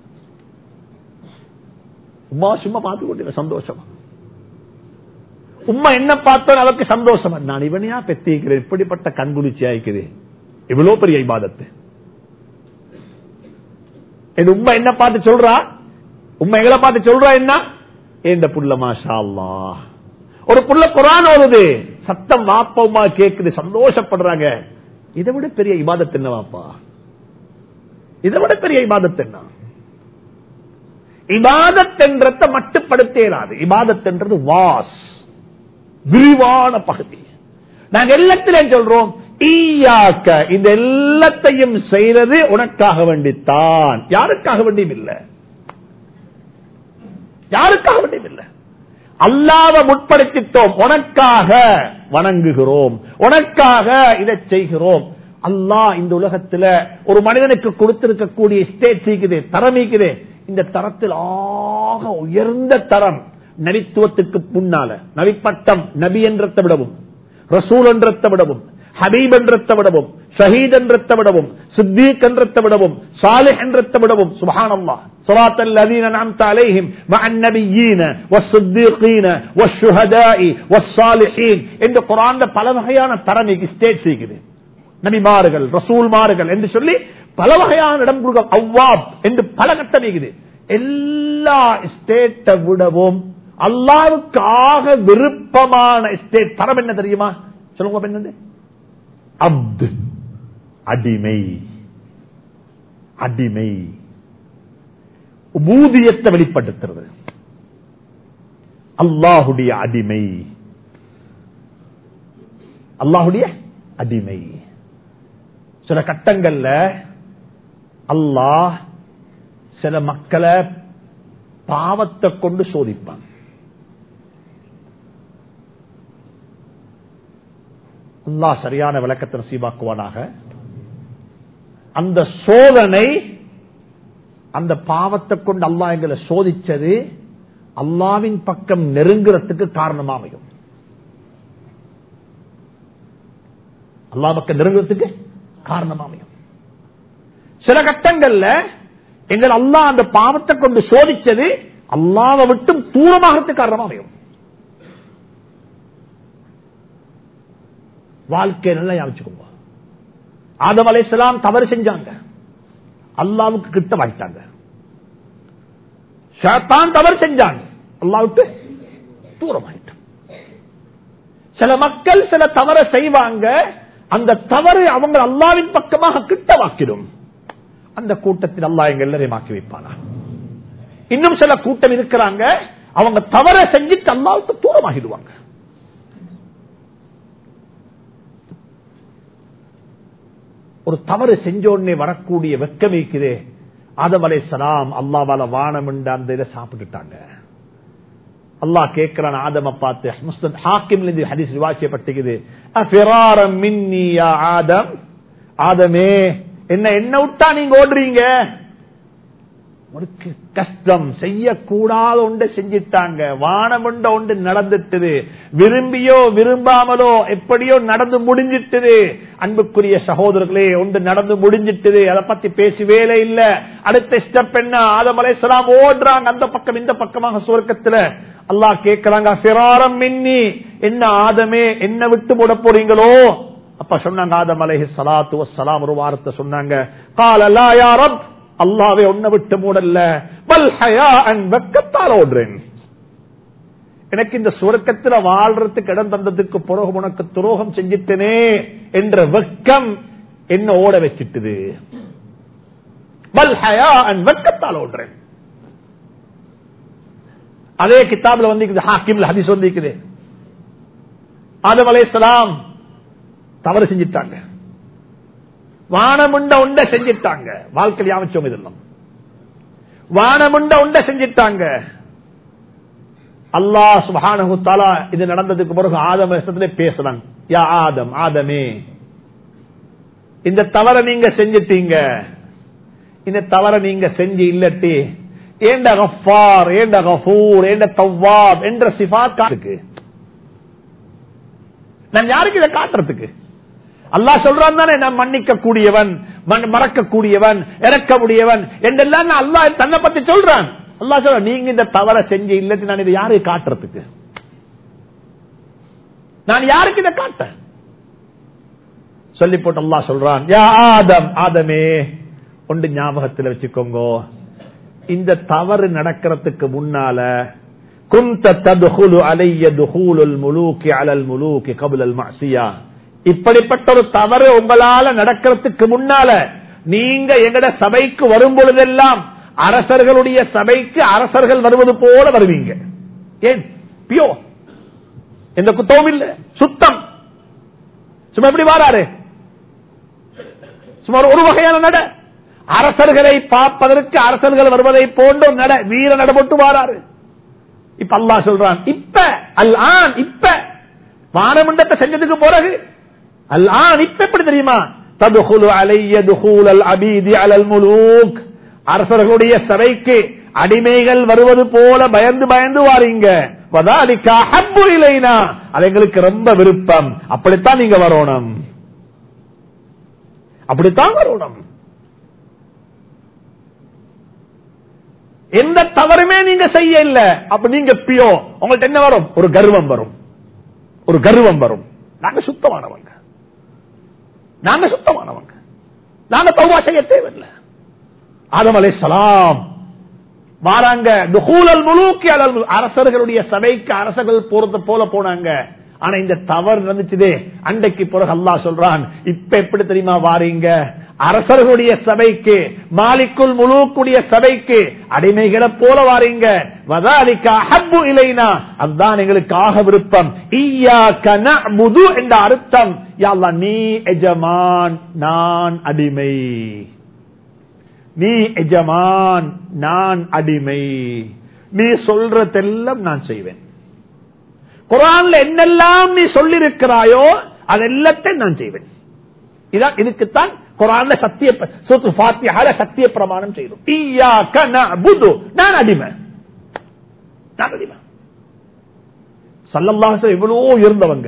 உம்மா சும்மா பார்த்து கொண்டிருக்க சந்தோஷமா உம்மா என்ன பார்த்தோம் அவருக்கு சந்தோஷம் நான் இவனையா பெத்திக்கிறேன் இப்படிப்பட்ட கண்குளிச்சி ஆயிக்குது இவ்வளவு பெரிய இபாதத்து என் உம்மா என்ன பார்த்து சொல்றா உம்மா எங்களை பார்த்து சொல்றா என்ன ஏண்ட புள்ள மாஷா அல்லாஹ் ஒரு புள்ள குரான் ஓடுது சத்தம் வாப்பமா கேக்குது சந்தோஷப்படுறாங்க இதை விட பெரிய இபாதத் என்ன வாப்பா இதை விட பெரிய இபாதத் என்ன இபாதத் என்றத மட்டுப்படுத்தேலாது இபாதத் என்றது வாஸ் விரிவான பகுதி நாங்க எல்லாத்திலையும் சொல்றோம் ஈயாக்க இந்த எல்லாத்தையும் செய்யறது உனக்காக வேண்டித்தான் யாருக்காக வேண்டியும் இல்லை யாருக்காக வேண்டியும் இல்லை அல்லாத முற்படுத்திட்டோம் உனக்காக வணங்குகிறோம் உனக்காக இதை செய்கிறோம் அல்லாஹ் இந்த உலகத்துல ஒரு மனிதனுக்கு கொடுத்திருக்கக்கூடிய ஸ்டேட் இருக்குது தரம் இருக்குது இந்த தரத்தில் ஆக உயர்ந்த தரம் நபித்துவத்துக்கு முன்னால நபிப்பட்டம் நபி என்றத்தை விடவும் ரசூல் என்றத்தை விடவும் ஹபீப் என்றத்தை விடவும் ஷஹீத் என்றத்தை விடவும் சித்தீக் என்றத்தை விடவும் சாலிஹ் என்றத்தை விடவும் சுபஹானல்லாஹ் صراط الذين انعمت عليهم مع النبيين والصديقين والشهداء والصالحين இந்த குர்ஆன்ல பல வகையான தரம் ஸ்டேட்ஸ் இருக்குது நபிமார்கள் ரசூல்மார்கள் என்று சொல்லி பல வகையான இடம் கொடுக்க அவ்வாப் என்று பல கட்டம் இருக்குது எல்லா ஸ்டேட்டை விடவும் அல்லாவுக்கு ஆக விருப்பமான ஸ்டேட் தரம் என்ன தெரியுமா சொல்லுங்க என்ன அப்து அடிமை அடிமை ஊதியத்தை வெளிப்படுத்துறது அல்லாஹுடைய அடிமை அல்லாஹுடைய அடிமை சில கட்டங்கள்ல அல்லாஹ் சில மக்களை பாவத்தை கொண்டு சோதிப்பான் அல்லாஹ் சரியான விளக்கத்தை நசீபாக்குவானாக அந்த சோதனை அந்த பாவத்தை கொண்டு அல்லாஹ் எங்களை சோதிச்சது அல்லாவின் பக்கம் நெருங்குறதுக்கு காரணமா அமையும் அல்லா பக்கம் நெருங்குறதுக்கு காரணமா அமையும் சில கட்டங்கள்ல எங்கள் அல்லாஹ் அந்த பாவத்தை கொண்டு சோதிச்சது அல்லாவை விட்டும் தூரமாகிறதுக்கு காரணமா அமையும் வாழ்க்கை நல்லா யாபிச்சுக்கோங்க ஆதம் அலைசலாம் தவறு செஞ்சாங்க அல்லாவுக்கு கிட்ட வாங்கிட்டாங்க ஷாத்தான் தவறு செஞ்சாங்க அல்லாவுக்கு தூரமாயிட்டான் சில மக்கள் சில தவற செய்வாங்க அந்த தவறு அவங்க அல்லாவின் பக்கமாக கிட்ட வாக்கிடும் அந்த கூட்டத்தில் அல்லா எங்க எல்லாரையும் ஆக்கி வைப்பானா இன்னும் சில கூட்டம் இருக்கிறாங்க அவங்க தவற செஞ்சுட்டு அல்லாவுக்கு தூரமாகிடுவாங்க ஒரு தவறு செஞ்சோடனே வரக்கூடிய வெக்கம் இருக்குதே ஆதம் அலை சலாம் அல்லாவால வானம் அந்த இதை சாப்பிட்டுட்டாங்க அல்லாஹ் கேட்கிறான் ஆதம பார்த்து ஹாக்கிம் ஹதீஸ் விவாசியப்பட்டுக்குது ஆதம் ஆதமே என்ன என்ன விட்டா நீங்க ஓடுறீங்க உனக்கு கஷ்டம் செய்யக்கூடாத ஒன்று செஞ்சிட்டாங்க வானம் உண்ட ஒன்று நடந்துட்டது விரும்பியோ விரும்பாமலோ எப்படியோ நடந்து முடிஞ்சிட்டது அன்புக்குரிய சகோதரர்களே ஒன்று நடந்து முடிஞ்சிட்டது அதை பத்தி பேசி வேலை இல்ல அடுத்த ஸ்டெப் என்ன ஆதமலை சலாம் ஓடுறாங்க அந்த பக்கம் இந்த பக்கமாக சுவர்க்கத்துல அல்லாஹ் கேட்கிறாங்க பிராரம் மின்னி என்ன ஆதமே என்ன விட்டு போட போறீங்களோ அப்ப சொன்னாங்க ஆதம் அலைஹி சலாத்து வசலாம் ஒரு வாரத்தை சொன்னாங்க காலலா யாரப் அல்லாவே ஒன்ன விட்டு மூடல்ல பல் ஹயா அண்ட் வெக்கத்தால் ஓடுறேன் எனக்கு இந்த சுரக்கத்துல வாழ்றதுக்கு இடம் தந்ததுக்கு பிறகு உனக்கு துரோகம் செஞ்சிட்டனே என்ற வெக்கம் என்ன ஓட வச்சிட்டுது பல் ஹயா வெட்கத்தால் ஓடுறேன் அதே கிதாபில் வந்திருக்குது ஹாக்கிம்ல ஹதீஸ் வந்திருக்குது ஆதம் அலைஹிஸ்ஸலாம் தவறு செஞ்சிட்டாங்க வானமுண்ட உண்ட செஞ்சிட்டாங்க வாழ்க்கையில் யாமச்சோம் இதெல்லாம் வானமுண்ட உண்ட செஞ்சிட்டாங்க அல்லாஹ் சுப்ஹானஹு தஆலா இது நடந்ததுக்கு பிறகு ஆதம் அலைஹிஸ்ஸலாத்திலே பேசுறாங்க யா ஆதம் ஆதமே இந்த தவற நீங்க செஞ்சிட்டீங்க இந்த தவற நீங்க செஞ்சு இல்லட்டி ஏண்ட கஃபார் ஏண்ட கஃபூர் ஏண்ட தவ்வாப் என்ற சிஃபாத் காட்டுக்கு நான் யாருக்கு இதை காட்டுறதுக்கு அல்லாஹ் சொல்றான் தானே நான் மன்னிக்க கூடியவன் மன்- மறக்க கூடியவன் இறக்க முடியவன் என்றெல்லாம் நான் அல்லாஹ் தன்னை பத்தி சொல்றான் அல்லாஹ் சொல்ற நீங்க இந்த தவற செஞ்சு இல்லட்டு நான் இதை யாருக்கு காட்டுறதுக்கு நான் யாருக்கு இதை காட்டேன் சொல்லி போட்டு அல்லாஹ் சொல்றான் யா ஆதம் ஆதமே ஒன்று ஞாபகத்தில் வச்சுக்கோங்க இந்த தவறு நடக்கிறதுக்கு முன்னால குந்த ததுகுலு அலைய துஹூலுல் முலூக்கி அலல் முலூக்கி கபுலல் மாசியா இப்படிப்பட்ட ஒரு தவறு உங்களால நடக்கிறதுக்கு முன்னால நீங்க எங்கட சபைக்கு வரும் பொழுதெல்லாம் அரசர்களுடைய சபைக்கு அரசர்கள் வருவது போல வருவீங்க ஏன் பியோ எந்த குத்தமும் இல்ல சுத்தம் சும்மா எப்படி வாராரு சுமார் ஒரு வகையான நட அரசர்களை பார்ப்பதற்கு அரசர்கள் வருவதை போன்ற ஒரு நட வீர நடபட்டு வாராரு இப்ப அல்லாஹ் சொல்றான் இப்ப அல் ஆன் இப்ப வானமண்டத்தை செஞ்சதுக்கு பிறகு அல் ஆன் இப்ப எப்படி தெரியுமா ததுகுலு அலைய துகூலல் அபீதி அலல் முலூக் அரசர்களுடைய சபைக்கு அடிமைகள் வருவது போல பயந்து பயந்து வாரீங்க வதாலிக்கா ஹப்பு இலைனா அது எங்களுக்கு ரொம்ப விருப்பம் அப்படித்தான் நீங்க வரணும் அப்படித்தான் வரணும் எந்த தவறுமே நீங்க செய்ய இல்ல அப்ப நீங்க பியோ உங்கள்ட்ட என்ன வரும் ஒரு கர்வம் வரும் ஒரு கர்வம் வரும் நாங்க சுத்தமானவங்க நாங்க சுத்தமானவங்க நாங்க தௌவா செய்ய தேவையில்லை ஆதம் அலை சலாம் வாராங்க துகூலல் முலூக்கி அலல் முலூக். அரசர்களுடைய சபைக்கு அரசர்கள் போறது போல போனாங்க ஆனா இந்த தவறு நடந்துச்சுதே அண்டைக்கு பிறகு அல்லாஹ் சொல்றான் இப்ப எப்படி தெரியுமா வாரீங்க அரசர்களுடைய சபைக்கு மாலிக்குல் முழுக்குடைய சபைக்கு அடிமைகளை போல வாரீங்க வதாலிக்கா ஹப்பு இலைனா அதுதான் எங்களுக்கு ஆக விருப்பம் ஈயாக்க நஅ்புது என்ற அர்த்தம் யா அல்லாஹ் நீ எஜமான் நான் அடிமை நீ எஜமான் நான் அடிமை நீ சொல்றதெல்லாம் நான் செய்வேன் குரான்ல என்னெல்லாம் நீ சொல்லிருக்கிறாயோ அதெல்லாத்தையும் நான் செய்வேன் இதான் இதுக்குத்தான் குரான்ல சத்திய சூத்து ஃபாத்தியால சத்திய பிரமாணம் செய்தோம் ஈயாக்க நஅ்புது நான் அடிமை நான் அடிமை சல்லல்லாஹு எவ்வளவோ உயர்ந்தவங்க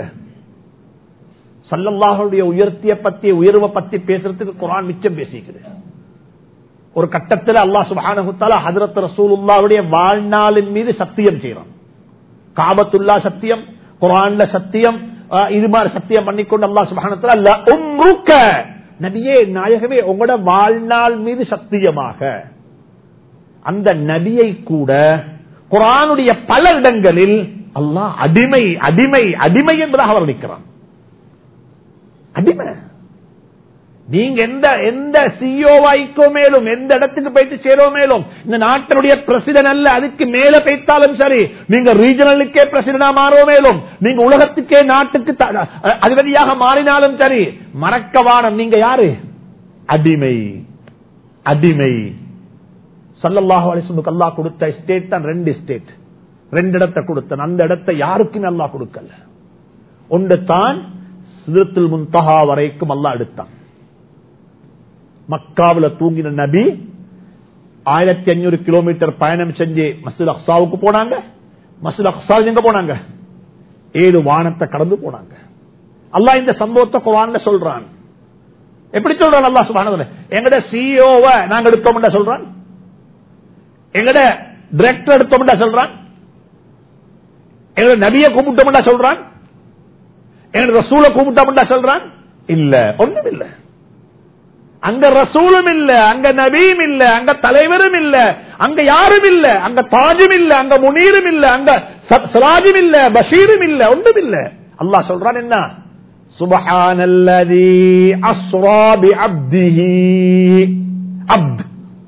சல்லல்லாஹுடைய உயர்த்திய பத்தி உயர்வை பத்தி பேசுறதுக்கு குரான் மிச்சம் பேசிக்குது ஒரு கட்டத்தில் அல்லாஹ் சுபானகுத்தால ஹதரத் ரசூலுல்லாவுடைய வாழ்நாளின் மீது சத்தியம் செய்யறான் காபத்துல்லா சத்தியம் குரான்ல சத்தியம் அஹ், இது மாதிரி சத்தியம் பண்ணிக்கொண்டு அல்லாஹ் சுபானத்துல அல்ல உம்ருக்க நபியே நாயகமே உங்களோட வாழ்நாள் மீது சத்தியமாக அந்த நபியை கூட குரானுடைய பல இடங்களில் அல்லாஹ் அடிமை அடிமை அடிமை என்பதாக வர்ணிக்கிறான் அடிமை நீங்க எந்த எந்த சிஓவாய்க்கோ மேலும் எந்த இடத்துக்கு போயிட்டு சேரோ மேலும் இந்த நாட்டினுடைய பிரசிடன்ட் அல்ல அதுக்கு மேல போய்த்தாலும் சரி நீங்க ரீஜனலுக்கே பிரசிடண்டா மாறோ மேலும் நீங்க உலகத்துக்கே நாட்டுக்கு த- அதிபதியாக மாறினாலும் சரி மறக்கவானம் நீங்க யாரு அடிமை அடிமை சல்லல்லாஹு அலிஸ்முக்கு அல்லாஹ் கொடுத்த ஸ்டேட் தான் ரெண்டு ஸ்டேட் ரெண்டு இடத்தை கொடுத்தன் அந்த இடத்தை யாருக்குமே அல்லாஹ் கொடுக்கல ஒன்று தான் சிதத்தில் முன்தஹா வரைக்கும் அல்லாஹ் எடுத்தான் மக்காவுல தூங்கின நபி ஆயிரத்தி அஞ்சூறு கிலோமீட்டர் பயணம் செஞ்சு மசூல் அக்சாவுக்கு போனாங்க மசூல் அக்சா எங்க போனாங்க ஏழு வானத்தை கடந்து போனாங்க அல்லாஹ் இந்த சம்பவத்தை குரான்ல சொல்றான் எப்படி சொல்றான் அல்லாஹ் சுபானதுல எங்கட சிஓவ நாங்க எடுத்தோம்டா சொல்றான் எங்கட டிரெக்டர் எடுத்தோம்டா சொல்றான் எங்கட நபியை கூப்பிட்டோம்டா சொல்றான் எங்கட ரசூலை கூப்பிட்டோம்டா சொல்றான் இல்ல ஒண்ணும் இல்ல அங்க ரசூலும் இல்ல அங்க நபியும் இல்ல அங்க தலைவரும் இல்ல அங்க யாரும் இல்ல அங்க தாஜும் இல்ல அங்க முனீரும் இல்ல அங்க ச- சிராஜும் இல்ல பஷீரும் இல்ல ஒன்றும் இல்ல அல்லாஹ் சொல்றான் என்ன சுபஹானல்லதி அஸ்ரா பிஅப்திஹி அப்த்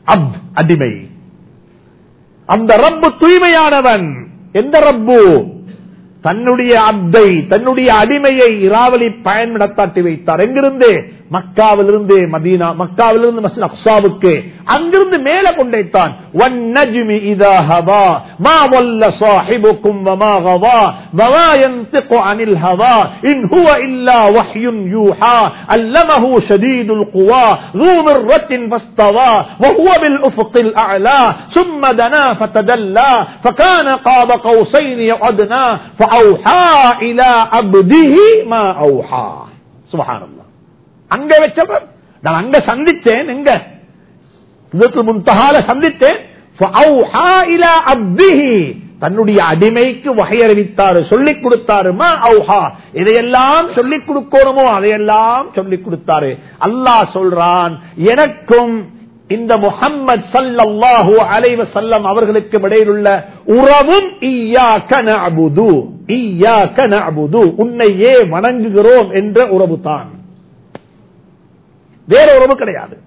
அப்த் அடிமை அந்த ரப்பு தூய்மையானவன் எந்த ரப்பு தன்னுடைய அப்தை தன்னுடைய அடிமையை இராவலி பயன்படுத்தாட்டி வைத்தார் எங்கிருந்து மக்காவிலிருந்து மதீனா மக்காவிலிருந்து மஸ்ஜித் அக்ஸாவுக்கு அங்கிருந்து மேல கொண்டைத்தான் وَالنَّجْمِ إِذَا هَوَى مَا ضَلَّ صَاحِبُكُمْ وَمَا غَوَى وَمَا يَنطِقُ عَنِ الْهَوَى إِنْ هُوَ إِلَّا وَحْيٌ يُوحَى عَلَّمَهُ شَدِيدُ الْقُوَى ذُو مِرَّةٍ فَاسْتَوَى وَهُوَ بِالْأُفُقِ الْأَعْلَى ثُمَّ دَنَا فَتَدَلَّى فَكَانَ قَابَ قَوْسَيْنِ أَدْنَى فَأَوْحَى إِلَى عَبْدِهِ مَا أَوْحَى سبحان الله அங்க வச்சவர் நான் அங்க சந்திச்சேன் எங்க இதற்கு முன்தகால சந்தித்தேன் فأوحى إلى عبده தன்னுடைய அடிமைக்கு வகையறிவித்தாரு சொல்லிக் கொடுத்தாரு மா அவுஹா இதையெல்லாம் சொல்லிக் கொடுக்கணுமோ அதையெல்லாம் சொல்லிக் கொடுத்தாரு அல்லாஹ் சொல்றான் எனக்கும் இந்த முஹம்மது சல்லல்லாஹு அலைவ செல்லம் அவர்களுக்கு இடையில் உள்ள உறவும் ஈயாக்க நஅபுது ஈயாக்க நஅபுது உன்னையே வணங்குகிறோம் என்ற உறவு தான் வேற உறவு கிடையாது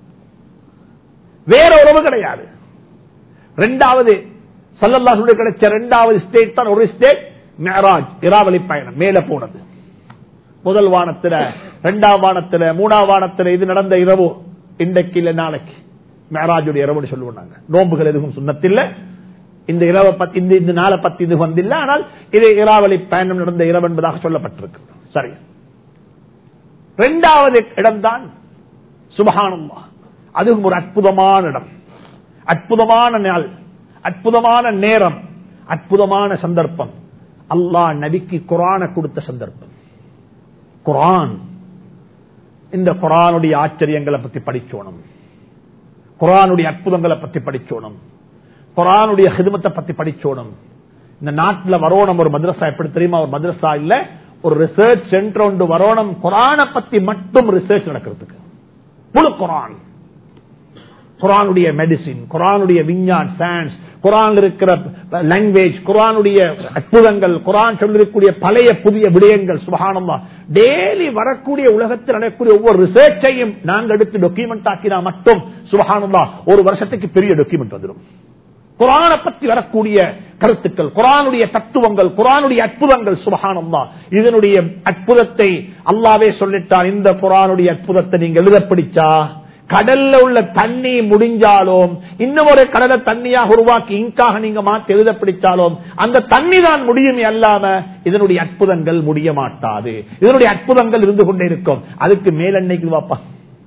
வேற உறவு கிடையாது ரெண்டாவது சல்லல்லாஹுடைய கிடைச்ச ரெண்டாவது ஸ்டேட் தான் ஒரு ஸ்டேட் மேராஜ் இராவலி பயணம் மேல போனது முதல் வானத்துல ரெண்டாம் வானத்துல மூணாம் வானத்துல இது நடந்த இரவு இன்றைக்கு இல்ல நாளைக்கு மேராஜுடைய இரவுன்னு சொல்லுவாங்க நோன்புகள் எதுவும் சுண்ணத்தில்ல இந்த இரவை பத்தி இந்த இந்த நாளை பத்தி இது வந்தில்ல ஆனால் இது இராவலி பயணம் நடந்த இரவு என்பதாக சொல்லப்பட்டிருக்கு சரி இரண்டாவது இடம்தான் சுபகானம்மா அதுவும் ஒரு அற்புதமான இடம் அற்புதமான நாள் அற்புதமான நேரம் அற்புதமான சந்தர்ப்பம் அல்லாஹ் நபிக்கு குரான கொடுத்த சந்தர்ப்பம் குரான் இந்த குரானுடைய ஆச்சரியங்களை பத்தி படிச்சோணும் குரானுடைய அற்புதங்களை பத்தி படிச்சோணும் குரானுடைய ஹிதமத்தை பத்தி படிச்சோணும் இந்த நாட்டில் வரோணம் ஒரு மദ്രസா எப்படி தெரியுமா ஒரு மദ്രസா இல்ல ஒரு ரிசர்ச் சென்டர் ஒன்று வரோணம் குரானை பத்தி மட்டும் ரிசர்ச் நடக்கிறதுக்கு முழு குரான் குரானுடைய மெடிசின் குரானுடைய விஞ்ஞான் சயின்ஸ் குரான் இருக்கிற லாங்குவேஜ் குரானுடைய அற்புதங்கள் குரான் சொல்லிருக்கக்கூடிய பழைய புதிய விடயங்கள் சுபகானமா டெய்லி வரக்கூடிய உலகத்தில் நடக்கக்கூடிய ஒவ்வொரு ரிசர்ச்சையும் நாங்கள் எடுத்து டாக்குமெண்ட் ஆக்கினா மட்டும் சுபகானந்தா ஒரு வருஷத்துக்கு பெரிய டாக்குமெண்ட் வந்துடும் குரானை பற்றி வரக்கூடிய கருத்துக்கள் குரானுடைய தத்துவங்கள் குரானுடைய அற்புதங்கள் சுபகானந்தா இதனுடைய அற்புதத்தை அல்லாவே சொல்லிட்டான் இந்த குரானுடைய அற்புதத்தை நீங்க எழுத பிடிச்சா கடல்ல உள்ள தண்ணி முடிஞ்சாலும் இன்னும் ஒரு கடலை தண்ணியாக உருவாக்கி இங்காக நீங்க மாற்றி எழுத பிடிச்சாலும் அந்த தண்ணி தான் முடியுமே அல்லாம இதனுடைய அற்புதங்கள் முடிய மாட்டாது இதனுடைய அற்புதங்கள் இருந்து கொண்டே இருக்கும் அதுக்கு மேலன்னைக்கு வாப்பா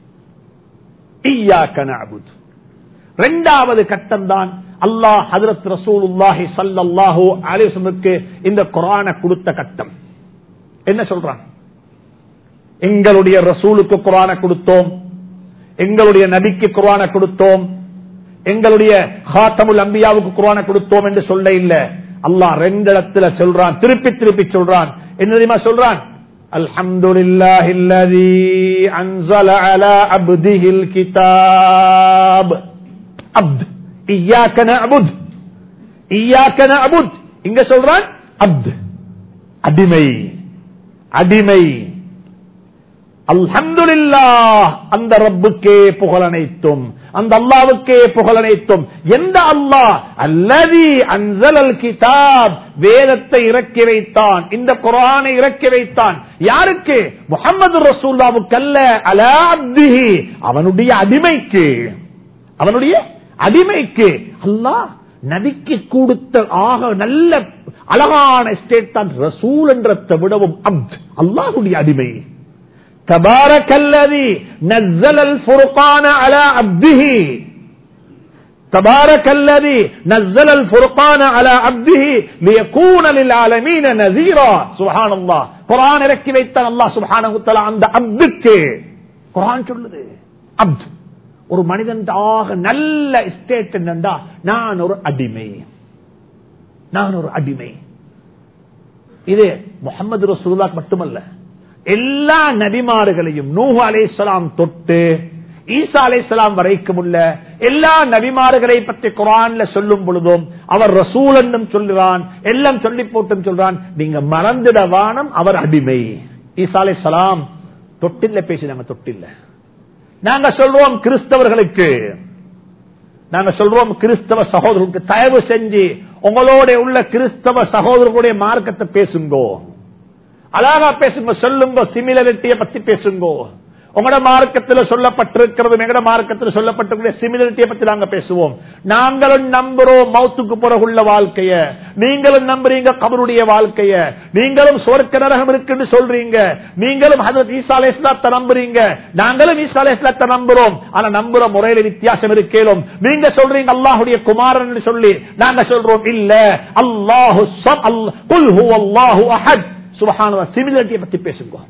இரண்டாவது கட்டம் தான் அல்லாஹ் ஹதரத் ரசூலுல்லாஹி சல்லல்லாஹு அலிசனுக்கு இந்த குரான கொடுத்த கட்டம் என்ன சொல்றான் எங்களுடைய ரசூலுக்கு குரான கொடுத்தோம் எங்களுடைய நபிக்கு குரான கொடுத்தோம் எங்களுடைய ஹாத்தமுல் அம்பியாவுக்கு குரான கொடுத்தோம் என்று சொல்ல இல்ல அல்லாஹ் ரெண்டு இடத்துல சொல்றான் திருப்பி திருப்பி சொல்றான் என்ன தெரியுமா சொல்றான் الحمد لله الذي أنزل على عبده الكتاب عبد إياك نعبد إياك نعبد இங்க சொல்றான் அப்த் அடிமை அடிமை அல்ஹம்துலில்லா அந்த ரப்புக்கே புகழனைத்தும் அந்த அல்லாவுக்கே புகழனைத்தும் எந்த அல்லாஹ் அல்லதி அன்சலல் கிதாப் வேதத்தை இறக்கி வைத்தான் இந்த குரானை இறக்கி வைத்தான் யாருக்கு முகமது ரசூல்லாவுக்கு அல்ல அலா அப்திஹி அவனுடைய அடிமைக்கு அவனுடைய அடிமைக்கு அல்லாஹ் நபிக்கு கொடுத்த ஆக நல்ல அழகான ஸ்டேட் தான் ரசூல் என்ற விடவும் அப்த் அல்லாஹுடைய அடிமை تبارك الذي نزل الفرقان على عبده تبارك الذي نزل الفرقان على عبده ليكون للعالمين نذيرا سبحان الله قرآن இறக்கி வைத்தான் அல்லாஹ் சுப்ஹானஹு வ அந்த அப்துக்கு குர்ஆன் சொல்லுது அப்த் ஒரு மனிதன் ஆக நல்ல ஸ்டேட் என்னண்டா நான் ஒரு அடிமை நான் ஒரு அடிமை இது முகமது ரசூலுல்லாஹ் மட்டுமல்ல எல்லா நபிமார்களையும் நூஹு அலைசலாம் தொட்டு ஈசா அலைசலாம் வரைக்கும் உள்ள எல்லா நபிமார்களை பற்றி குரான்ல சொல்லும் பொழுதும் அவர் ரசூல் என்னும் சொல்லுறான் எல்லாம் சொல்லி போட்டும் சொல்றான் நீங்க மறந்துட வானம் அவர் அடிமை ஈசா அலைசலாம் தொட்டில்ல பேசினாங்க தொட்டில்ல நாங்க சொல்றோம் கிறிஸ்தவர்களுக்கு நாங்க சொல்றோம் கிறிஸ்தவ சகோதரருக்கு தயவு செஞ்சு உங்களோட உள்ள கிறிஸ்தவ சகோதரர்களுடைய மார்க்கத்தை பேசுங்கோ அழகா பேசுங்க சொல்லுங்க சிமிலரிட்டிய பத்தி பேசுங்கோ உங்களோட மார்க்கத்தில் சொல்லப்பட்டிருக்கிறது எங்கட மார்க்கத்தில் சொல்லப்பட்டிருக்கிற சிமிலரிட்டியை பத்தி நாங்க பேசுவோம் நாங்களும் நம்புறோம் மௌத்துக்கு பிறகுள்ள வாழ்க்கைய நீங்களும் நம்புறீங்க கபருடைய வாழ்க்கைய நீங்களும் சொர்க்க நரகம் இருக்குன்னு சொல்றீங்க நீங்களும் ஹதரத் ஈசா அலைஹிஸ்ஸலாத்தை நம்புறீங்க நாங்களும் ஈசா அலைஹிஸ்ஸலாத்தை நம்புறோம் ஆனா நம்புற முறையில வித்தியாசம் இருக்கேலும் நீங்க சொல்றீங்க அல்லாஹுடைய குமாரன் சொல்லி நாங்க சொல்றோம் இல்ல அல்லாஹு சம் அல் குல் ஹுவல்லாஹு அஹத் சுபஹானல்லாஹ் சிமிலரிட்டியை பத்தி பேசுங்க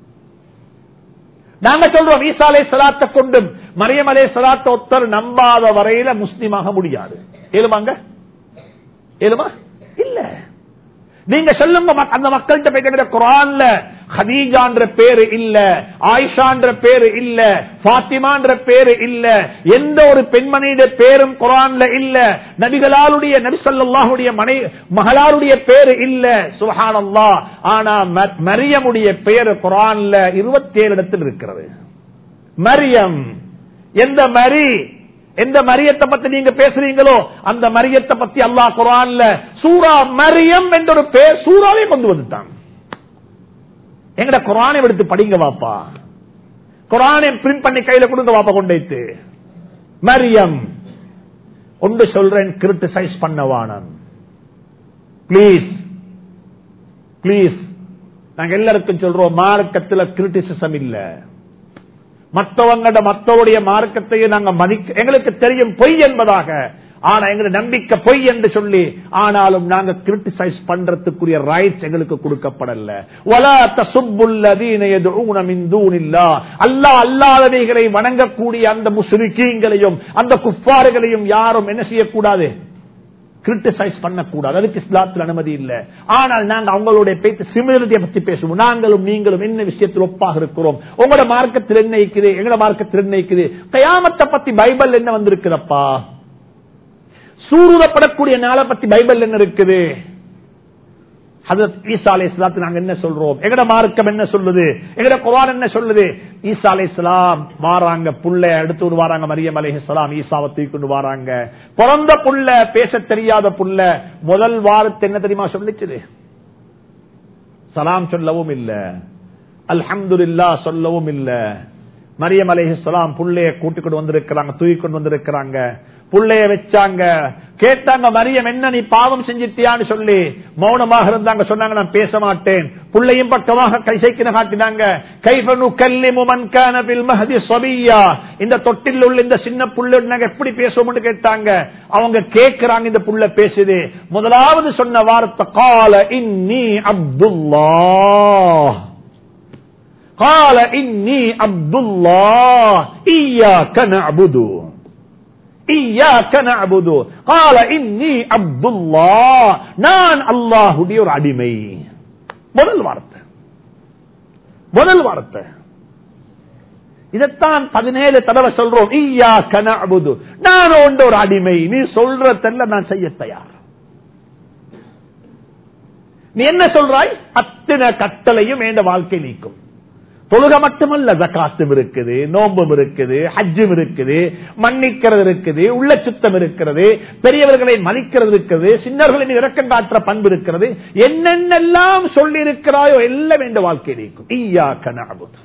நாங்க சொல்றோம் ஈசா அலை சலாத்தை கொண்டும் மரியம் அலை சலாத்த ஒருத்தர் நம்பாத வரையில முஸ்லீமாக முடியாது ஏழுமாங்க ஏழுமா இல்ல நீங்க சொல்லுங்க மக்- அந்த மக்கள்கிட்ட போயிட்டு குரான்ல ஹதீஜான்ற பேரு இல்ல ஆயிஷான்ற பேரு இல்ல பாத்திமான்ற பேரு இல்ல எந்த ஒரு பெண்மணியுடைய பேரும் குரான்ல இல்ல நபிகளாருடைய நபிசல்லாஹுடைய மனை மகளாருடைய பேரு இல்ல சுஹானல்லா ஆனா ம- மரியமுடைய பேரு குரான்ல இருபத்தி ஏழு இடத்தில் இருக்கிறது மரியம் எந்த மரி எந்த மரியத்தை பத்தி நீங்க பேசுறீங்களோ அந்த மரியத்தை பத்தி அல்லாஹ் குரான்ல சூரா மரியம் என்ற ஒரு பேர் சூறாவே கொண்டு வந்துட்டான் எங்கட குரானை எடுத்து படிங்க வாப்பா குரானை பிரிண்ட் பண்ணி கையில கொடுங்க வாப்பா கொண்டு மரியம் ஒன்று சொல்றேன் கிரிட்டிசைஸ் பண்ணவானம் பிளீஸ் பிளீஸ் நாங்க எல்லாருக்கும் சொல்றோம் மார்க்கத்தில் கிரிட்டிசிசம் இல்ல மற்றவங்கட மற்றவருடைய மார்க்கத்தையே நாங்க மதிக்க எங்களுக்கு தெரியும் பொய் என்பதாக ஆனா எங்களுடைய நம்பிக்கை பொய் என்று சொல்லி ஆனாலும் நாங்க கிரிட்டிசைஸ் பண்றதுக்குரிய ரைட்ஸ் எங்களுக்கு கொடுக்கப்படல வலா தசுப்புல்லதீன யதுஊன மின் தூனில்லாஹ் அல்லாஹ் அல்லாதவைகளை வணங்கக்கூடிய அந்த முஸ்லிக்கீங்களையும் அந்த குஃபார்களையும் யாரும் என்ன செய்யக்கூடாது கிரிட்டிசைஸ் பண்ணக்கூடாது அதுக்கு இஸ்லாத்தில் அனுமதி இல்லை ஆனால் நாங்க அவங்களுடைய பேச்சு சிமிலரிட்டியை பத்தி பேசுவோம் நாங்களும் நீங்களும் என்ன விஷயத்தில் ஒப்பாக இருக்கிறோம் உங்களோட மார்க்கத்தில் என்ன இருக்குது எங்களோட மார்க்கத்தில் என்ன இருக்குது கயாமத்தை பத்தி பைபிள் என்ன வந்திருக்குதப்பா சூருதப்படக்கூடிய நாளை பத்தி பைபிள் என்ன இருக்குது ஹதரத் ஈசா அலை நாங்க என்ன சொல்றோம் எங்கட மார்க்கம் என்ன சொல்லுது எங்கட குரான் என்ன சொல்லுது ஈசா அலை வாராங்க புள்ள எடுத்து வராங்க மரியம் அலை ஈசாவை தூக்கி கொண்டு வராங்க பிறந்த புள்ள பேச தெரியாத புள்ள முதல் வாரத்தை என்ன தெரியுமா சொல்லிச்சுது சலாம் சொல்லவும் இல்ல அல்ஹம்துலில்லா சொல்லவும் இல்ல மரியம் அலைஹிஸ்ஸலாம் புள்ளைய கூட்டிக் கொண்டு வந்திருக்கிறாங்க தூக்கி கொண்டு வந்திருக்கிறாங்க புள்ளைய வச்சாங்க கேட்டாங்க மரியம் என்ன நீ பாவம் செஞ்சிட்டியான்னு சொல்லி மௌனமாக இருந்தாங்க சொன்னாங்க நான் பேச மாட்டேன் புள்ளையும் பக்கமாக கை சைக்கின காட்டினாங்க கைபனு கல்லி முமன்கான மஹதி சொபியா இந்த தொட்டில் உள்ள இந்த சின்ன புள்ள நாங்க எப்படி பேசுவோம்னு கேட்டாங்க அவங்க கேட்கிறாங்க இந்த புள்ள பேசுது முதலாவது சொன்ன வார்த்தை கால இன்னி அப்துல்லா قال إني عبد الله إياك نعبد إياك نعبد قال إني عبد الله நான் அல்லாஹுடைய ஒரு அடிமை முதல் வார்த்தை முதல் வார்த்தை இதைத்தான் பதினேழு தடவை சொல்றோம் ஈயா கனபுது நான் ஒன்ற ஒரு அடிமை நீ சொல்றதல்ல நான் செய்ய தயார் நீ என்ன சொல்றாய் அத்தனை கட்டளையும் என் வாழ்க்கை நீக்கும் தொழுக மட்டுமல்ல ஜக்காத்தும் இருக்குது நோம்பும் இருக்குது ஹஜ்ஜும் இருக்குது மன்னிக்கிறது இருக்குது உள்ள சுத்தம் இருக்கிறது பெரியவர்களை மதிக்கிறது இருக்கிறது சின்னர்களின் இறக்கம் காட்டுற பண்பு இருக்கிறது என்னென்னெல்லாம் சொல்லி இருக்கிறாயோ எல்லாம் இந்த வாழ்க்கை நீக்கும் ஈயா கனாபுத்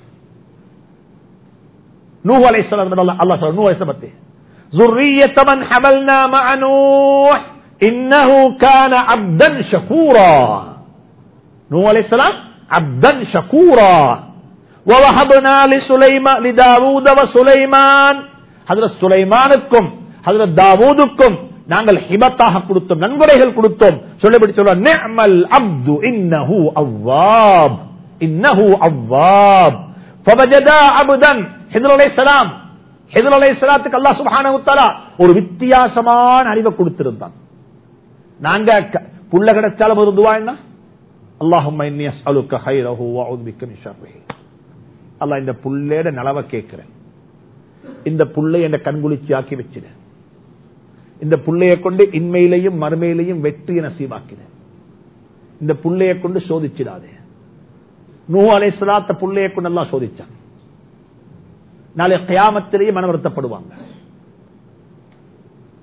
நூஹ் அலைஹிஸ்ஸலாம் அல்லாஹ் சொல்ற நூஹ் அலைஹிஸ்ஸலாம் பத்தி ذُرِّيَّةَ مَنْ حَمَلْنَا مَعَ نُوحٍ إِنَّهُ كَانَ عَبْدًا شَكُورًا நூஹ் அலைஹிஸ்ஸலாம் عَبْدًا شَكُورًا وَوَهَبْنَا لِسُلَيْمَانَ لِدَاوُودَ وَسُلَيْمَانَ ஹஜ்ரத் சுலைமானுக்கும் ஹஜ்ரத் தாவூதுக்கும் நாங்கள் ஹிபத்தாக கொடுத்தோம் நன்கொடைகள் கொடுத்தோம் சொல்லப்படி சொல்ல நிஅமல் அப்து இன்னஹு அவ்வாப் இன்னஹு அவ்வாப் ஃபவஜதா அப்தன் ஹித்ர் அலைஹிஸ்ஸலாம் ஹித்ர் அலைஹிஸ்ஸலாத்துக்கு அல்லாஹ் சுப்ஹானஹு வ தஆலா ஒரு வித்தியாசமான அறிவை கொடுத்திருந்தான் நாங்க க- புள்ள கிடைச்சாலும் ஒரு துவா என்ன அல்லாஹும்ம இன்னி அஸ்அலுக்க ஹைரஹு வ அஊது பிக்க மின் ஷர்ரிஹி அல்லாஹ் இந்த புள்ளையோட நலவை கேட்கிறேன் இந்த புள்ளை என்ற கண்குளிச்சி ஆக்கி வச்சிரு இந்த புள்ளைய கொண்டு இன்மையிலையும் மறுமையிலையும் வெற்றியை நசீவாக்கினேன் இந்த புள்ளைய கொண்டு சோதிச்சிடாதே நூ அலை சலாத்த புள்ளைய கொண்டு எல்லாம் சோதிச்சான் நாளை கயாமத்திலேயே மன வருத்தப்படுவாங்க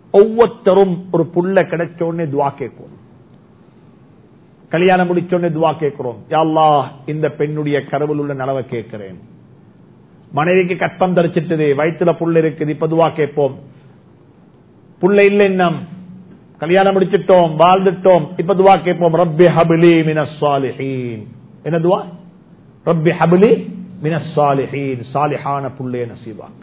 ஒவ்வொருத்தரும் ஒரு புள்ள கிடைச்ச உடனே துவா கேட்கும் கல்யாணம் முடிச்ச உடனே துவா கேட்கிறோம் யா அல்லாஹ் இந்த பெண்ணுடைய கருவில் உள்ள நலவை கேட்கிறேன் மனைவிக்கு கற்பம் தரிச்சிட்டது வயிற்றுல புள்ள இருக்குது இப்ப துவா கேட்போம் புள்ள இல்ல இன்னும் கல்யாணம் முடிச்சிட்டோம் வாழ்ந்துட்டோம் இப்ப துவா கேட்போம் ரப்பி ஹபிலி மினஸ் சாலிஹீன் என்ன துவா ரப்பி ஹபிலி மினஸ் சாலிஹீன் சாலிஹான புள்ளே நசீபாக்கு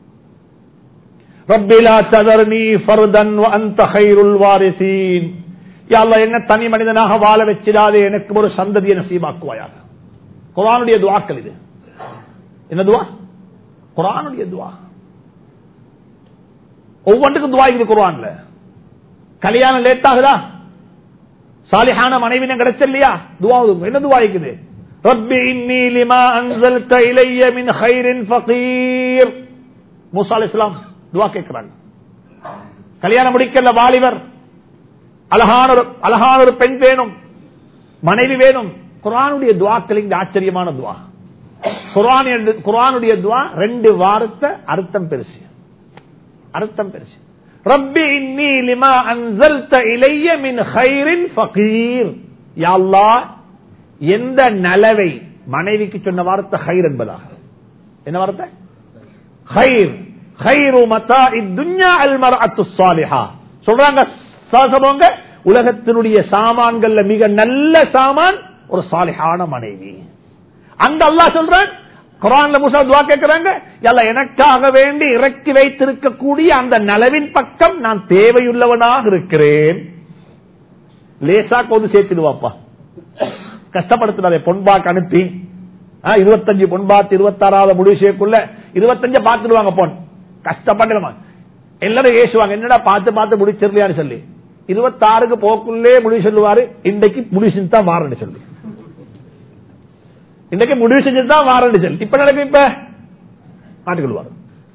ரப்பி லா ததர்னி ஃபர்தன் வ அன்த கைருல் வாரிசீன் யா அல்லாஹ் என்ன தனி மனிதனாக வாழ வச்சிடாதே எனக்கு ஒரு சந்ததியை நசீபாக்குவாயாக குர்ஆனுடைய துஆக்கள் இது என்ன துவா குர்ஆனுடைய துவா ஒவ்வொன்றுக்கும் துவா இருக்குது குர்ஆன்ல கல்யாணம் லேட் ஆகுதா சாலிஹான மனைவி கிடைச்ச இல்லையா துவா என்ன துவா இருக்குது ரப்பி இன்னி லிமா அன்சல்த இலைய மின் ஹைரின் ஃபகீர் மூசா அலைஹிஸ்ஸலாம் துவா கேட்கிறாங்க கல்யாணம் முடிக்கல வாலிபர் அழகான ஒரு அழகான ஒரு பெண் வேணும் மனைவி வேணும் குரானுடைய துவாக்கள் இங்க ஆச்சரியமான துவா குரான் என்று- குரானுடைய துவா ரெண்டு வாரத்தை அர்த்தம் பெருசு அர்த்தம் பெருசு ரப்பி இன்னி லிமா அன்சல்த இலைய மின் ஹைரின் ஃபகீர் யா அல்லாஹ் எந்த நலவை மனைவிக்கு சொன்ன வார்த்தை ஹைர் என்பதாக என்ன வார்த்தை ஹைர் ஹைரு மதா இத்துன்யா அல் மர்அத்து ஸாலிஹா சொல்றாங்க சாசபங்க உலகத்தினுடைய சாமான்கள்ல மிக நல்ல சாமான் ஒரு சாலிஹான மனைவி அந்த அல்லாஹ் சொல்றான் குரான்ல மூசா துவா கேட்கிறாங்க எல்லாம் எனக்காக வேண்டி இறக்கி வைத்திருக்கக்கூடிய அந்த நலவின் பக்கம் நான் தேவையுள்ளவனாக இருக்கிறேன் லேசா கொண்டு சேர்த்துடுவாப்பா கஷ்டப்படுத்தினாரே பொன்பாக்கு அனுப்பி ஆ, இருபத்தஞ்சு பொன்பாத்து இருபத்தாறாவது முடிவு செய்யக்குள்ள இருபத்தஞ்ச பார்த்துடுவாங்க பொன் கஷ்டப்பட்டுமா எல்லாரும் ஏசுவாங்க என்னடா பார்த்து பார்த்து முடிச்சிடலையான்னு சொல்லி இருபத்தாறுக்கு போக்குள்ளே முடிவு சொல்லுவாரு இன்றைக்கு முடிவு செஞ்சு தான் மாறன்னு சொல்லி இன்றைக்கு முடிவு செஞ்சு தான் மாறன்னு சொல்லி இப்ப நடக்கும் இப்ப மாட்டுக்கொள்வார்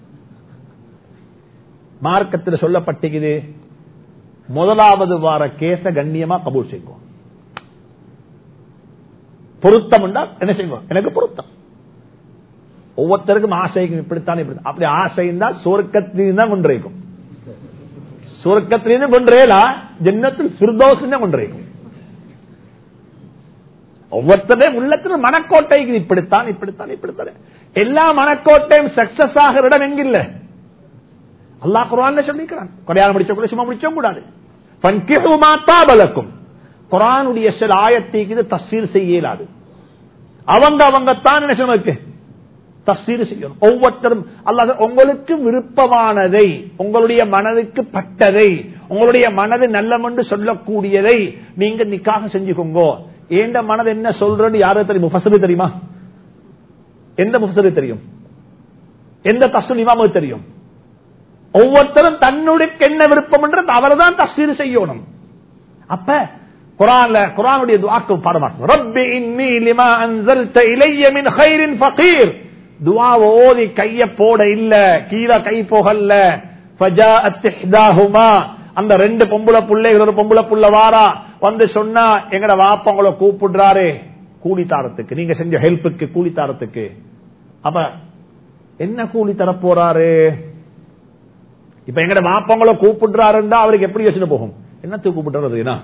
மார்க்கத்தில் சொல்லப்பட்டிருக்குது முதலாவது வார கேச கண்ணியமா கபூல் செய்வோம் பொருத்தம் உண்டா என்ன செய்வோம் எனக்கு பொருத்தம் ஒவ்வொருத்தருக்கும் ஆசைக்கும் இப்படித்தான் இப்படி அப்படி ஆசை இருந்தால் சொர்க்கத்திலிருந்து தான் கொண்டிருக்கும் சொர்க்கத்திலிருந்து கொன்றேலா ஜன்னத்தில் சுர்தோசம் கொண்டிருக்கும் ஒவ்வொருத்தரையும் உள்ளத்துல மனக்கோட்டை இருக்குது. இப்படித்தான் இப்படித்தான் இப்படித்தான் எல்லா மனக்கோட்டையும் சக்சஸ் ஆகிற இடம் எங்கில்ல அல்லாஹ் குரான்ல சொல்லிக்கிறான் கல்யாணம் முடிச்ச கூட சும்மா முடிச்சவும் கூடாது ஃபன்கிஹு மா தாபலக்கும் குரானுடைய சில ஆயத்தைக்கு இது தஃசீர் செய்ய இயலாது அவங்க அவங்க தான் என்ன சொன்னதுக்கு தஃசீர் செய்யணும் ஒவ்வொருத்தரும் அல்லாஹ் உங்களுக்கு விருப்பமானதை உங்களுடைய மனதுக்கு பட்டதை உங்களுடைய மனது நல்லமென்று சொல்லக்கூடியதை நீங்க நிக்காக செஞ்சுக்கோங்க ஏண்ட மனது என்ன சொல்றது யாருக்கு தெரியும் முஃபஸரு தெரியுமா எந்த முஃபஸரு தெரியும் எந்த தஸ்ஸுல் இமாமுக்கு தெரியும் ஒவ்வொருத்தரும் தன்னுடைய என்ன விருப்பம் என்றது அவர்தான் தஸ்தீர் செய்யணும் அப்ப குரான்ல குரானுடைய துஆக்கு பாடமாக்கும் ரப்பி இன்னி லிமா அன்சல்த இலைய மின் கைரின் ஃபகீர் துஆவை ஓதி கைய போட இல்ல கீழே கை போகல்ல ஃபஜாஅத் இஹ்தாஹுமா அந்த ரெண்டு பொம்பளை புள்ளைகள் ஒரு பொம்பளை புள்ள வாரா வந்து சொன்னா எங்கட வாப்பா உங்களை கூப்பிடுறாரு கூலி தாரத்துக்கு நீங்க செஞ்ச ஹெல்ப்புக்கு கூலி தாரத்துக்கு அப்ப என்ன கூலி தர போறாரு இப்ப எங்கட மாப்பங்களை கூப்பிடுறாருந்தா அவருக்கு எப்படி யோசனை போகும் என்னத்துக்கு கூப்பிடுறது என்ன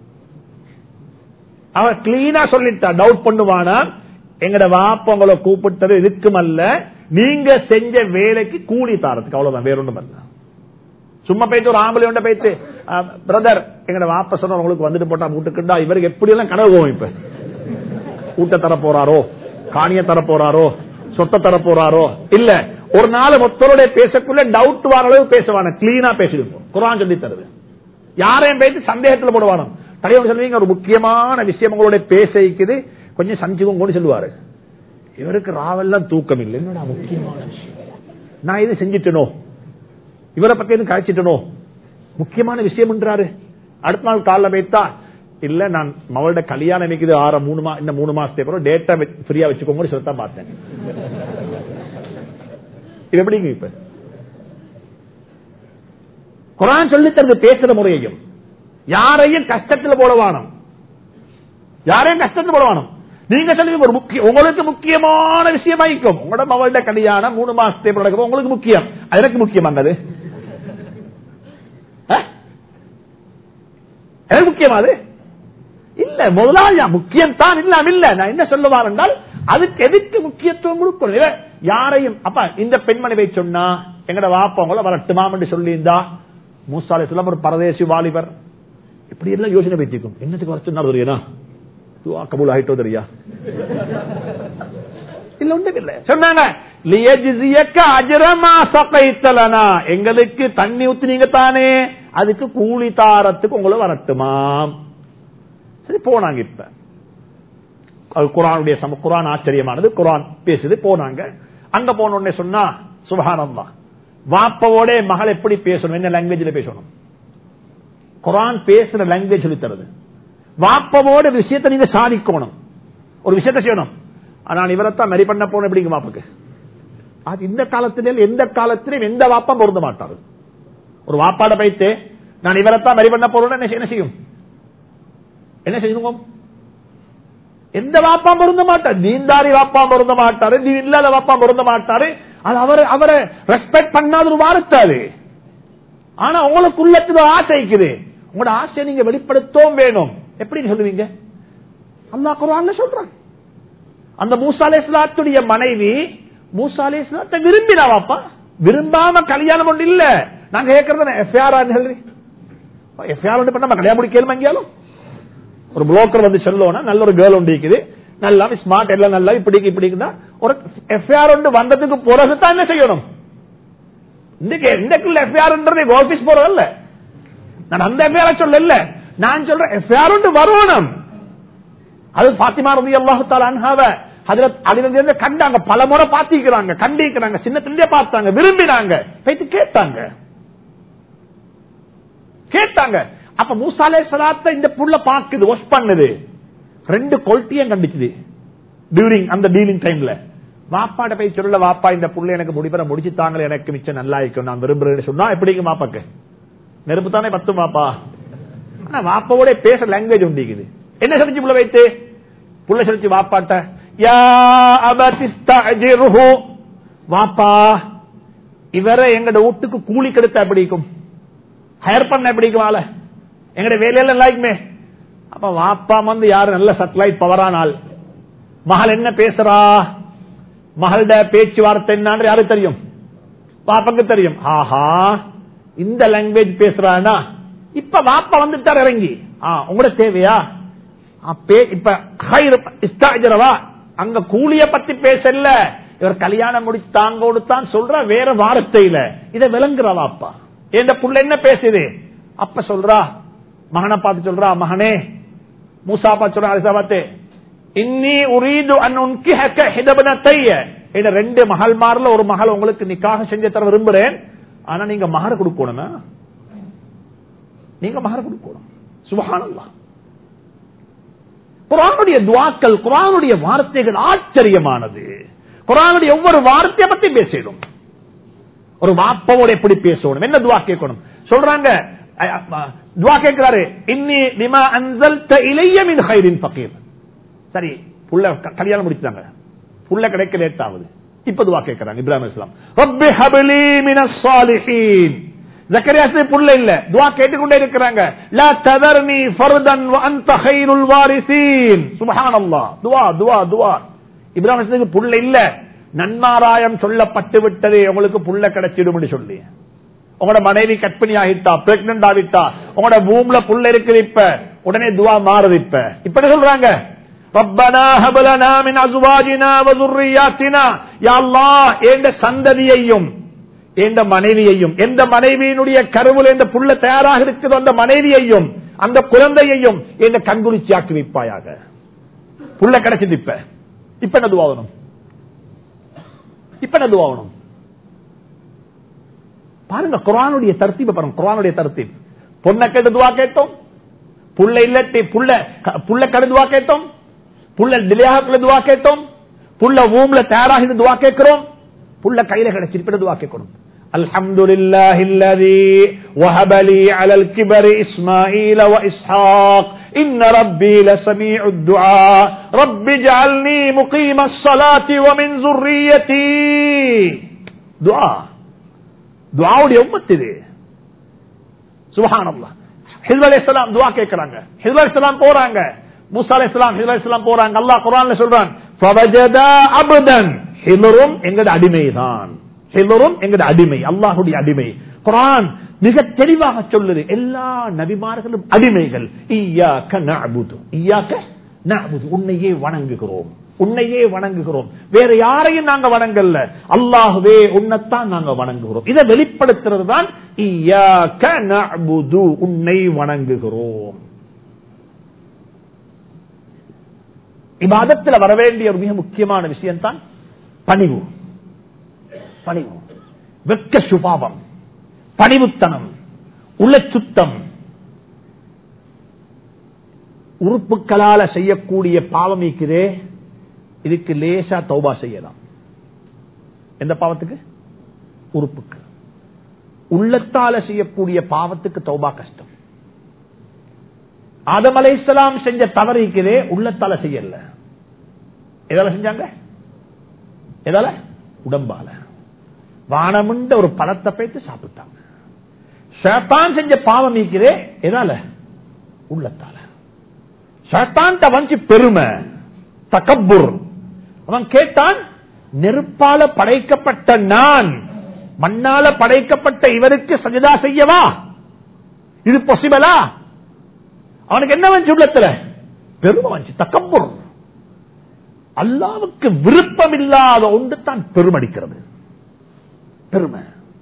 அவர் கிளீனா சொல்லிட்டா டவுட் பண்ணுவானா எங்கட வாப்பங்களை கூப்பிட்டது இதுக்கும் அல்ல நீங்க செஞ்ச வேலைக்கு கூலி தாரத்துக்கு அவ்வளவுதான் வேற ஒண்ணும் அல்ல சும்மா போயிட்டு ஒரு ஆம்பளை ஒன்றை போயிட்டு பிரதர் எங்கட வாப்ப சொன்ன உங்களுக்கு வந்துட்டு போட்டா வீட்டுக்குண்டா இவருக்கு எப்படி எல்லாம் கனவு போகும் இப்ப ஊட்ட தர போறாரோ காணிய தர போறாரோ சொத்தை தர போறாரோ இல்ல ஒரு நாள் மொத்தருடைய பேசக்குள்ள டவுட் வர அளவு பேசுவான கிளீனா பேசிருப்போம் குரான் சொல்லி தருது யாரையும் பேசி சந்தேகத்துல போடுவானோ தலைவர் சொல்லுவீங்க ஒரு முக்கியமான விஷயம் உங்களுடைய பேச இருக்குது கொஞ்சம் சஞ்சுக்கும் சொல்லுவாரு இவருக்கு ராவெல்லாம் தூக்கம் இல்லை என்னடா முக்கியமான விஷயம் நான் இது செஞ்சிட்டனோ இவரை பத்தி எதுவும் கழிச்சிட்டனோ முக்கியமான விஷயம் என்றாரு அடுத்த நாள் காலைல வைத்தா இல்ல நான் மகளோட கல்யாணம் நினைக்குது ஆற மூணு மா இந்த மூணு மாசத்துக்கு அப்புறம் டேட்டா ஃப்ரீயா வச்சுக்கோங்க சொல்லித்தான் பார்த்தேன் இது எப்படிங்க இப்ப குரான் சொல்லி தருது பேசுற முறையையும் யாரையும் கஷ்டத்தில் போடவானம் யாரையும் கஷ்டத்தில் போடவானம் நீங்க சொல்லுங்க ஒரு முக்கிய உங்களுக்கு முக்கியமான விஷயமாய்க்கும் உங்களோட மகளோட கல்யாணம் மூணு மாசத்துக்கு நடக்கும் உங்களுக்கு முக்கியம் அது எனக்கு முக்கியமானது எனக்கு முக்கியமா அது இல்ல முதலாளியா முக்கியம் தான் இல்லாம இல்ல நான் என்ன சொல்லுவார் என்றால் அதுக்கு எதுக்கு முக்கியத்துவம் கொடுக்கணும் இல்ல, யாரையும் அப்ப இந்த பெண்மணி போய் சொன்னா எங்கட வாப்பவங்கள வரட்டுமாம் என்று சொல்லியிருந்தா மூசாலை சொல்லம் ஒரு பரதேசி வாலிபர் இப்படி எல்லாம் யோசனை வைத்திருக்கும் என்னத்துக்கு வர சொன்னார் தெரியுமா துவா கபூல் ஆயிட்டோ தெரியா இல்ல ஒன்றும் இல்ல சொன்னாங்க லியஜ்ஸியக்க அஜ்ரமா சகைத்தலனா எங்களுக்கு தண்ணி ஊத்துனீங்க தானே அதுக்கு கூலி தாரத்துக்கு உங்களை வரட்டுமாம் சரி போனாங்க இப்ப அது குரானுடைய சம குரான் ஆச்சரியமானது குரான் பேசுது போனாங்க அங்க போன உடனே சொன்னா சுபஹானல்லா வாப்பவோட மகள் எப்படி பேசணும் என்ன லாங்குவேஜ்ல பேசணும் குரான் பேசுற லாங்குவேஜ் சொல்லி தருது வாப்பவோட விஷயத்தை நீங்க சாதிக்கணும் ஒரு விஷயத்தை செய்யணும் ஆனால் இவரைத்தான் மரி பண்ண போன எப்படிங்க வாப்புக்கு அது இந்த காலத்திலே எந்த காலத்திலும் எந்த வாப்பா பொருந்த மாட்டாரு ஒரு வாப்பாட பைத்து நான் இவரைத்தான் மரி பண்ண போறேன்னு என்ன செய்ய- என்ன செய்யும் என்ன செய்யணும் எந்த வாப்பா பொருந்த மாட்டார் தீன்தாரி வாப்பா பொருந்த மாட்டாரு தீன் இல்லாத வாப்பா பொருந்த மாட்டாரு அது அவரை அவரை ரெஸ்பெக்ட் பண்ணாத ஒரு வார்த்தாரு ஆனா உங்களுக்கு உள்ளத்துல ஆசை இருக்குது உங்களோட ஆசையை நீங்க வெளிப்படுத்தவும் வேணும் எப்படி சொல்லுவீங்க அல்லாஹ் குர்ஆன்ல சொல்றான் அந்த மூசா அலைஹிஸ்ஸலாத்துடைய மனைவி மூசா அலைஹிஸ்ஸலாத்தை விரும்பினா வாப்பா விரும்பாம கல்யாணம் ஒன்று இல்ல நாங்க கேட்கறது எஃப்ஆர் எஃப்ஆர் ஒன்று பண்ண கல்யாணம் முடிக்கலுமா எங்கேயாலும் ஒரு புரோக்கர் வந்து சொல்லணும்னா நல்ல ஒரு கேர்ள் ஒன்று இருக்குது நல்லா ஸ்மார்ட் எல்லாம் நல்லா இப்படி இப்படிக்குதா ஒரு எஃப்ஐஆர் ஒன்று வந்ததுக்கு பிறகு தான் என்ன செய்யணும் இன்னைக்கு இன்றைக்குள்ள எஃப்ஐஆர் ஆபீஸ் போறதல்ல நான் அந்த எஃப்ஐஆர் சொல்ல நான் சொல்றேன் எஃப்ஐஆர் ஒன்று வரணும் அது பாத்திமா ரதி அல்லாஹு அன்ஹாவ அதுல அதுல இருந்து கண்டாங்க பல முறை பாத்திக்கிறாங்க கண்டிக்கிறாங்க சின்னத்திலே பார்த்தாங்க விரும்பினாங்க போயிட்டு கேட்டாங்க கேட்டாங்க அப்ப மூசாலே சலாத்த இந்த புள்ள பாக்குது வாஷ் பண்ணுது ரெண்டு கொல்ட்டியும் கண்டிச்சுது டியூரிங் அந்த டீலிங் டைம்ல வாப்பாட போய் சொல்ல வாப்பா இந்த புள்ள எனக்கு முடிப்பற முடிச்சுத்தாங்களே எனக்கு மிச்சம் நல்லா இருக்கும் நான் விரும்புறேன்னு சொன்னா எப்படிங்க மாப்பாக்கு நெருப்பு தானே பத்தும் வாப்பா ஆனா வாப்பாவோட பேச லாங்குவேஜ் உண்டிக்குது என்ன சொல்லிச்சு புள்ள வைத்து புள்ள சொல்லிச்சு வாப்பாட்ட யா அபதிஸ்தஜிருஹு வாப்பா இவரை எங்கட வீட்டுக்கு கூலி கெடுத்தா எப்படிக்கும் ஹயர் பண்ண எப்படிக்கும் ஆள எங்கட வேலையில நல்லாக்குமே அப்ப வாப்பா வந்து யாரு நல்ல சட்டலைட் பவரானால் மகள் என்ன பேசுறா மகளோட பேச்சுவார்த்தை என்னன்னு யாருக்கு தெரியும் பாப்பாக்கு தெரியும் ஆஹா இந்த லாங்குவேஜ் பேசுறானா இப்ப வாப்பா வந்துட்டார் இறங்கி ஆ, உங்களோட தேவையா அப்பே இப்ப ஹைர் இஸ்தாஜரவா அங்க கூலிய பத்தி பேசல இவர் கல்யாணம் முடிச்சு தாங்கோடு தான் சொல்ற வேற வார்த்தையில இதை விளங்குறவா அப்பா எந்த புள்ள என்ன பேசுது அப்ப சொல்றா மகனை பார்த்து சொல்றா மகனே மூசா பார்த்து சொல்றா அலிசா பார்த்து இன்னி உரீது அன் உன்கிஹக ஹிதபனத்தைய என்ற ரெண்டு மகள்மார்ல ஒரு மகள் உங்களுக்கு நிக்காக செஞ்சு தர விரும்புறேன் ஆனா நீங்க மகர கொடுக்கணுமா நீங்க மகர கொடுக்கணும் சுபஹானல்லாஹ் குரானுடைய துவாக்கள் குரானுடைய வார்த்தைகள் ஆச்சரியமானது குரானுடைய ஒவ்வொரு வார்த்தையை பத்தி பேசிடும் ஒரு வாப்பவோட எப்படி பேசணும் என்ன துவா கேட்கணும் சொல்றாங்க அ, அ, துவா கேட்கிறாரு இன்னி நிமா அன்சல் இளைய மின் ஹைரின் பக்கீர் சரி புள்ள க- கல்யாணம் முடிச்சாங்க புள்ள கிடைக்க லேட் ஆகுது இப்ப துவா கேட்கிறாங்க இப்ராஹிம் இஸ்லாம் ரப்பி ஹபிலி மினஸ் சாலிஹீன் ஜக்கரியாஸ் புள்ள இல்ல துவா கேட்டுக்கொண்டே இருக்கிறாங்க லா ததர்னி ஃபர்தன் வ அன்த கைருல் வாரிசீன் சுப்ஹானல்லாஹ் துவா துவா துவா இப்ராஹிம் இஸ்லாமுக்கு புள்ள இல்ல நன்மாராயம் சொல்லப்பட்டு விட்டது உங்களுக்கு புள்ள கிடைச்சிடும் சொல்லி உங்களோட மனைவி கற்பிணி ஆகிட்டா பிரெக்னன்ட் ஆகிட்டா உங்களோட பூம்ல புள்ள இருக்குது இப்ப உடனே துவா மாறுது இப்ப இப்ப என்ன சொல்றாங்க ரப்பனா ஹபலனா மின் அஸ்வாஜினா வ ذُرِّيَّاتِنَا யா அல்லாஹ் என்ற சந்ததியையும் எந்த மனைவியையும் எந்த மனைவியினுடைய கருவில் எந்த புள்ள தயாராக இருக்கிறதோ அந்த மனைவியையும் அந்த குழந்தையையும் எந்த கண்குளிச்சி ஆக்கி வைப்பாயாக புள்ள கிடைச்சது இப்ப இப்ப என்ன துவாகணும் இப்ப என்ன துவாகணும் பாருங்க குரானுடைய தர்த்தீப பாருங்க குரானுடைய தர்த்தீப் பொண்ணை கேட்டு துவா கேட்டோம் புள்ள இல்லட்டி புள்ள க- புள்ள கடை துவா கேட்டோம் புள்ள டிலேயாக்குள்ள துவா கேட்டோம் புள்ள ஊம்ல தயாராகி துவா கேட்கிறோம் புள்ள கையில கிடைச்சிருப்பிட துவா கேட்கணும் الحمد لله الذي وهب لي على الكبر إسماعيل وإسحاق إن ربي لسميع الدعاء رب اجعلني مقيم الصلاة ومن ذريتي دعاء துவாவுடைய உம்மத்து இது சுபஹானல்லாஹ் ஹிஸ்பு அலைஹிஸ்ஸலாம் துஆ கேக்குறாங்க ஹிஸ்பு அலைஹிஸ்ஸலாம் போறாங்க மூசா அலைஹிஸ்ஸலாம் ஹிஸ்பு அலைஹிஸ்ஸலாம் போறாங்க அல்லாஹ் குர்ஆன்ல சொல்றான் ஃபவஜதா அப்தன் ஹிலரும் எங்கட அடிமைதான் ஹிலரும் எங்கட அடிமை அல்லாஹ்வுடைய அடிமை குர்ஆன் மிக தெளிவாக சொல்லுது எல்லா நபிமார்களும் அடிமைகள் ஈயாக்க நஅபுது ஈயாக்க நஅபுது உன்னையே வணங்குகிறோம் உன்னையே வணங்குகிறோம் வேற யாரையும் நாங்க வணங்கல்ல அல்லாஹ்வே உன்னைத்தான் நாங்க வணங்குகிறோம் இதை வெளிப்படுத்துறது தான் ஈயாக்க நஅபுது உன்னை வணங்குகிறோம் இபாதத்தில் வரவேண்டிய ஒரு மிக முக்கியமான விஷயம் தான் பணிவு பணிவு வெக்க சுபாவம் பணிவுத்தனம் உள்ள சுத்தம் உறுப்புகளால செய்யக்கூடிய பாவம் இருக்குதே இதுக்கு லேசா தௌபா செய்யலாம் எந்த பாவத்துக்கு உறுப்புக்கு உள்ளத்தால செய்யக்கூடிய பாவத்துக்கு தௌபா கஷ்டம் ஆதம் அலைஹிஸ்ஸலாம் செஞ்ச தவறு இருக்குதே உள்ளத்தால செய்யல எதால செஞ்சாங்க எதால உடம்பால வானமுண்ட ஒரு பழத்தை பேத்து சாப்பிட்டாங்க ஷேத்தான் செஞ்ச பாவம் நீக்கிறே எதால உள்ளத்தால ஷேத்தான் வஞ்சி பெருமை தகப்புர் அவன் கேட்டான் நெருப்பால படைக்கப்பட்ட நான் மண்ணால படைக்கப்பட்ட இவருக்கு சஜதா செய்யவா இது பொசிபலா அவனுக்கு என்ன வந்து உள்ளத்துல பெருமை வந்துச்சு தக்கம்புர் அல்லாவுக்கு விருப்பம் இல்லாத ஒன்று தான் பெருமடிக்கிறது பெருமை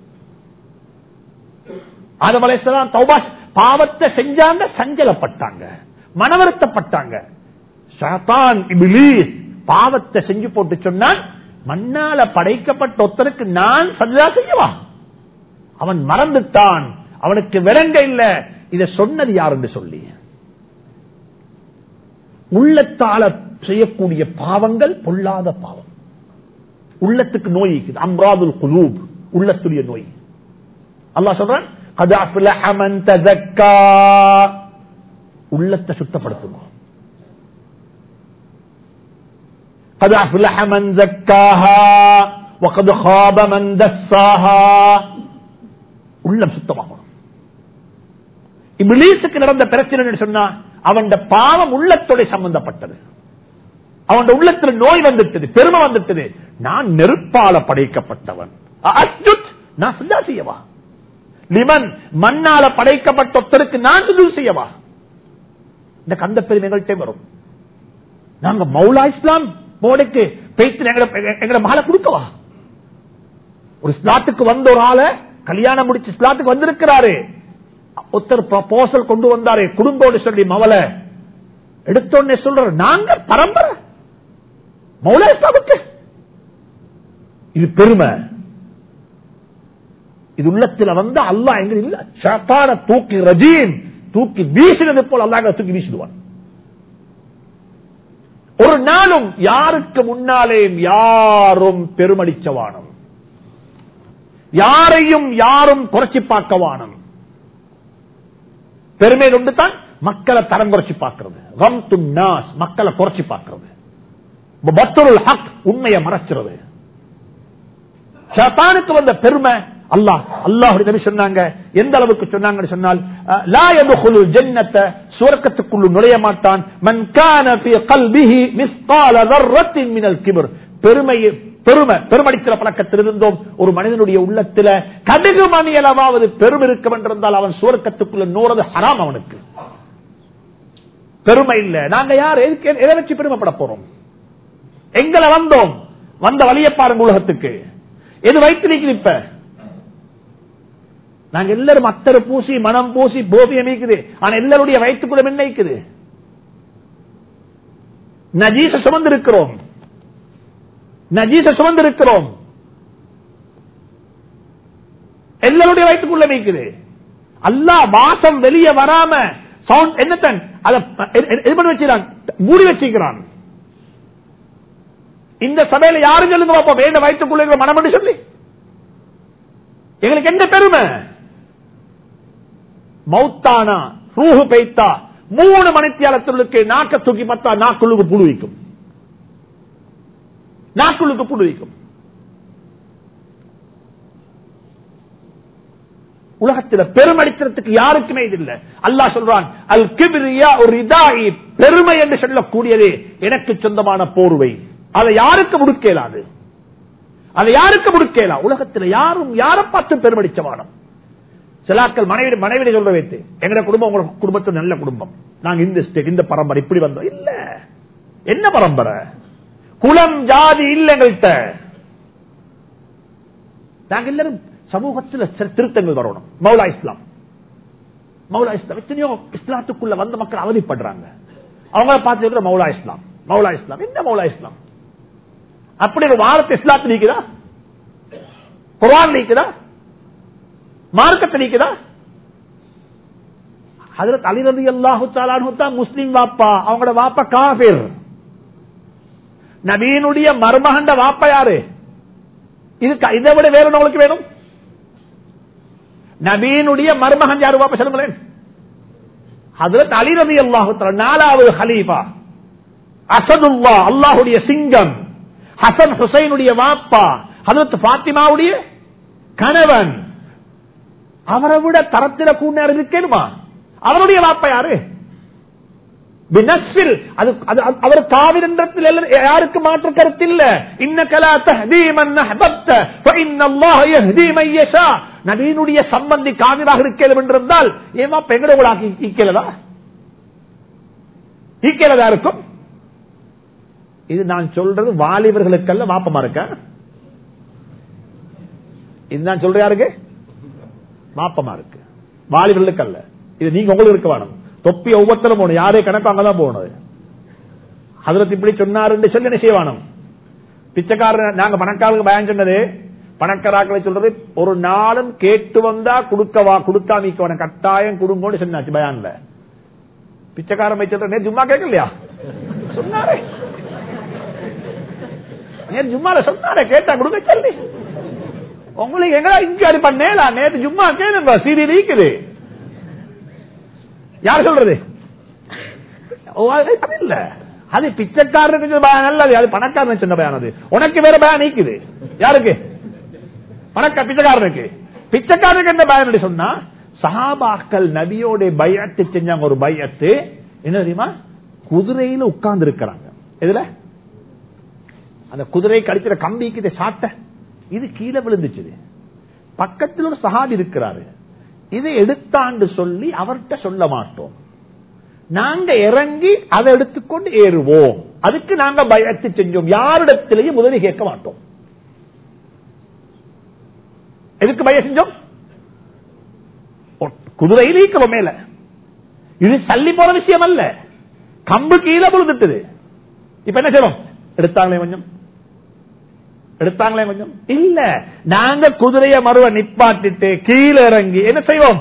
ஆதம் அலைஹிஸ்ஸலாம் தௌபா பாவத்தை செஞ்சாங்க சஞ்சலப்பட்டாங்க மனவருத்தப்பட்டாங்க ஷாத்தான் இபிலீஸ் பாவத்தை செஞ்சு போட்டு சொன்னான் மண்ணால படைக்கப்பட்ட ஒருத்தருக்கு நான் சஜதா செய்யவா அவன் மறந்துட்டான் அவனுக்கு விளங்க இல்ல இத சொன்னது யார் என்று சொல்லி உள்ளத்தால செய்யக்கூடிய பாவங்கள் பொல்லாத பாவம் உள்ளத்துக்கு நோய் இருக்குது அம்ராதுல் குலூப் உள்ளத்துடைய நோய் அல்லாஹ் சொல்றான் "கத் அஃப்லஹ மன் தஸக்கா." உள்ளத்தை சுத்தப்படுத்தணும் قد أفلح من زكاها وقد خاب من دساها உள்ளம் சுத்தமாகணும் இபிலீசுக்கு நடந்த பிரச்சனை சொன்னா அவன் பாவம் உள்ளத்தோட சம்பந்தப்பட்டது அவன் உள்ளத்துல நோய் வந்துட்டது பெருமை வந்துட்டது நான் நெருப்பால படைக்கப்பட்டவன் அஸ்ஜுத் நான் சுஜா செய்யவா லிமன் மண்ணால படைக்கப்பட்ட ஒருத்தருக்கு நான் சுஜு செய்யவா இந்த கந்த பெருமைகள்கிட்ட வரும் நாங்க மௌலா இஸ்லாம் மோடிக்கு பேச்சு எங்கட மகளை கொடுக்கவா ஒரு ஸ்லாத்துக்கு வந்த ஒரு ஆளை கல்யாணம் முடிச்சு ஸ்லாத்துக்கு வந்திருக்கிறாரு ஒருத்தர் ப்ரப்போசல் கொண்டு வந்தாரு குடும்போடு சொல்லி மவளை எடுத்தோடனே சொல்ற நாங்க பரம்பரை மௌலா இஸ்லாமுக்கு இது பெருமை இது உள்ளத்துல வந்து அல்லாஹ் எங்க இல்ல ஷாத்தான தூக்கி ரஜீம் தூக்கி வீசினது போல் அல்லாஹ் தூக்கி வீசிடுவான் ஒரு நாளும் யாருக்கு முன்னாலேயும் யாரும் பெருமடிச்சவானம் யாரையும் யாரும் குறைச்சி பார்க்கவானம் பெருமை ஒன்று தான் மக்களை தரம் குறைச்சி பார்க்கிறது ரம் து நாஸ் மக்களை குறைச்சி பார்க்கிறது பத்துருல் ஹக் உண்மையை மறைச்சிருது ஷாத்தானுக்கு வந்த பெருமை அல்லாஹ் அல்லாஹ் நபி சொன்னாங்க எந்த அளவுக்கு சொன்னாங்கன்னு சொன்னால் லா யதுகுலு ஜன்னத சுவர்க்கத்துக்குள்ள நுழைய மாட்டான் மன் கான ஃபீ கல்பிஹி மிஸ்கால தர்ரத்தின் மினல் கிப்ர் பெருமை பெருமை பெருமடிக்கிற பழக்கத்தில் இருந்தோம் ஒரு மனிதனுடைய உள்ளத்துல கடுகு மணி அளவாவது பெருமை இருக்க வென்றிருந்தால் அவன் சுவர்க்கத்துக்குள்ள நூறது ஹராம் அவனுக்கு பெருமை இல்ல நாங்க யார் எதுக்கு- எதை வச்சு பெருமைப்பட போறோம் எங்களை வந்தோம் வந்த வழியை பாருங்க உலகத்துக்கு எது வைத்து இப்ப நாங்க எல்லாரும் அத்தர் பூசி மனம் பூசி போபியம் இருக்குது ஆனா எல்லாருடைய வயிற்றுக்குள்ள என்ன இருக்குது நஜீச சுமந்திருக்கிறோம் நஜீச சுமந்திருக்கிறோம் எல்லாருடைய வயிற்றுக்குள்ள நீக்குது அல்லாஹ் வாசம் வெளியே வராம சவுண்ட் என்னத்தன் அதை இது பண்ணி வச்சுக்கிறான் மூடி வச்சுக்கிறான் இந்த சபையில யாரும் சொல்லுங்க பாப்போம் வேண்ட வயிற்றுக்குள்ள இருக்கிற மனம் என்று சொல்லி எங்களுக்கு எந்த பெருமை மௌத்தானா ரூஹு பெய்த்தா மூணு மணித்தியாலத்துள்ளுக்கு நாக்க தூக்கி பார்த்தா நாக்குள்ளுக்கு புழு வைக்கும் நாக்குள்ளுக்கு புழு வைக்கும் உலகத்தில் பெருமடிக்கிறதுக்கு யாருக்குமே இது இல்ல அல்லாஹ் சொல்றான் அல் கிபிரியா ஒரு இதாயி பெருமை என்று சொல்லக்கூடியது எனக்கு சொந்தமான போர்வை அதை யாருக்கு முடுக்கேலாது அதை யாருக்கு முடுக்கேலா உலகத்தில் யாரும் யாரை பார்த்து பெருமடிச்ச வானம் சிலாக்கள் மனைவி மனைவி சொல்ற வைத்து எங்கட குடும்பம் உங்க குடும்பத்து நல்ல குடும்பம் நாங்க இந்த ஸ்டேட் இந்த பரம்பரை இப்படி வந்தோம் இல்ல என்ன பரம்பரை குலம் ஜாதி இல்ல எங்கள்கிட்ட நாங்க எல்லாரும் சமூகத்தில் சில திருத்தங்கள் வரணும் மௌலா இஸ்லாம் மௌலா இஸ்லாம் எத்தனையோ இஸ்லாத்துக்குள்ள வந்த மக்கள் அவதிப்படுறாங்க அவங்கள பார்த்து சொல்ற மௌலா இஸ்லாம் மௌலா இஸ்லாம் என்ன மௌலா இஸ்லாம் அப்படி ஒரு வாரத்தை இஸ்லாத்து நீக்குதா குரான் நீக்குதா மார்க்கத்தை நீக்குதா ஹதரத் அலி ரதி அல்லாஹு தான் முஸ்லீம் வாப்பா அவங்களோட வாப்பா காபிர் நபீனுடைய மருமகண்ட வாப்பா யாரு இது இதை விட வேற உங்களுக்கு வேணும் நபீனுடைய மருமகன் யாரு வாப்பா சொல்லுங்களேன் ஹதரத் அலி ரதி அல்லாஹு நாலாவது ஹலீஃபா அசதுல்லா அல்லாஹுடைய சிங்கம் ஹசன் ஹுசைனுடைய வாப்பா ஹதரத் பாத்திமாவுடைய கணவன் அவரை விட தரத்தில கூண்டார் இருக்கேனுமா அவருடைய வாப்பா யாரு அவர் காவிரன்றத்தில் யாருக்கு மாற்று கருத்து இல்ல நபீனுடைய சம்பந்தி காவிராக இருக்கலும் என்றிருந்தால் ஏமா பெங்கடவுளாக ஈக்கலதா ஈக்கலதா இருக்கும் இது நான் சொல்றது வாலிபர்களுக்கல்ல வாப்பமா இருக்க இது நான் சொல்ற யாருக்கு மாப்பமா இருக்கு வாலிபர்களுக்கு அல்ல இது நீங்க உங்களுக்கு இருக்க வேணும் தொப்பி ஒவ்வொருத்தரும் போகணும் யாரே கணக்கு அங்கதான் போகணும் அதுல இப்படி சொன்னாரு சொல்லி என்ன செய்வானும் பிச்சைக்காரர் நாங்க பணக்காரருக்கு பயன் சொன்னது பணக்காராக்களை சொல்றது ஒரு நாளும் கேட்டு வந்தா கொடுக்கவா கொடுக்காம கட்டாயம் கொடுங்கோன்னு சொன்னாச்சு பயான்ல பிச்சைக்காரன் சொல்ற சும்மா கேட்கலையா சொன்னாரே ஜும்மால சொன்னாரே கேட்டா கொடுக்க சொல்லி உங்களுக்கு எங்க இங்க அடி பண்ணேலா நேற்று சும்மா கேளுங்க சீரி இருக்குது யார் சொல்றது இல்ல அது பிச்சைக்காரனுக்கு பயம் நல்லது அது பணக்காரன் சொன்ன பயான் அது உனக்கு வேற பயம் நீக்குது யாருக்கு பணக்க பிச்சைக்காரனுக்கு பிச்சைக்காரனுக்கு என்ன பயம் சொன்னா சஹாபாக்கள் நபியோட பயத்து செஞ்சாங்க ஒரு பயத்து என்ன தெரியுமா குதிரையில உட்கார்ந்து இருக்கிறாங்க இதுல அந்த குதிரை கடிக்கிற கம்பிக்கு சாட்ட இது கீழே விழுந்துச்சு பக்கத்தில் ஒரு சஹாபி இருக்கிறாரு இதை எடுத்தாண்டு சொல்லி அவர்கிட்ட சொல்ல மாட்டோம் நாங்க இறங்கி அதை எடுத்துக்கொண்டு ஏறுவோம் அதுக்கு நாங்க பயத்து செஞ்சோம் யாரிடத்திலேயும் உதவி கேட்க மாட்டோம் எதுக்கு பய செஞ்சோம் குதிரை நீக்கிறோம் மேல இது சல்லி போற விஷயம் அல்ல கம்பு கீழே விழுந்துட்டது இப்ப என்ன செய்வோம் எடுத்தாங்களே கொஞ்சம் எடுத்தாங்களே கொஞ்சம் இல்ல நாங்க குதிரைய மறுவ நிப்பாட்டிட்டு கீழே இறங்கி என்ன செய்வோம்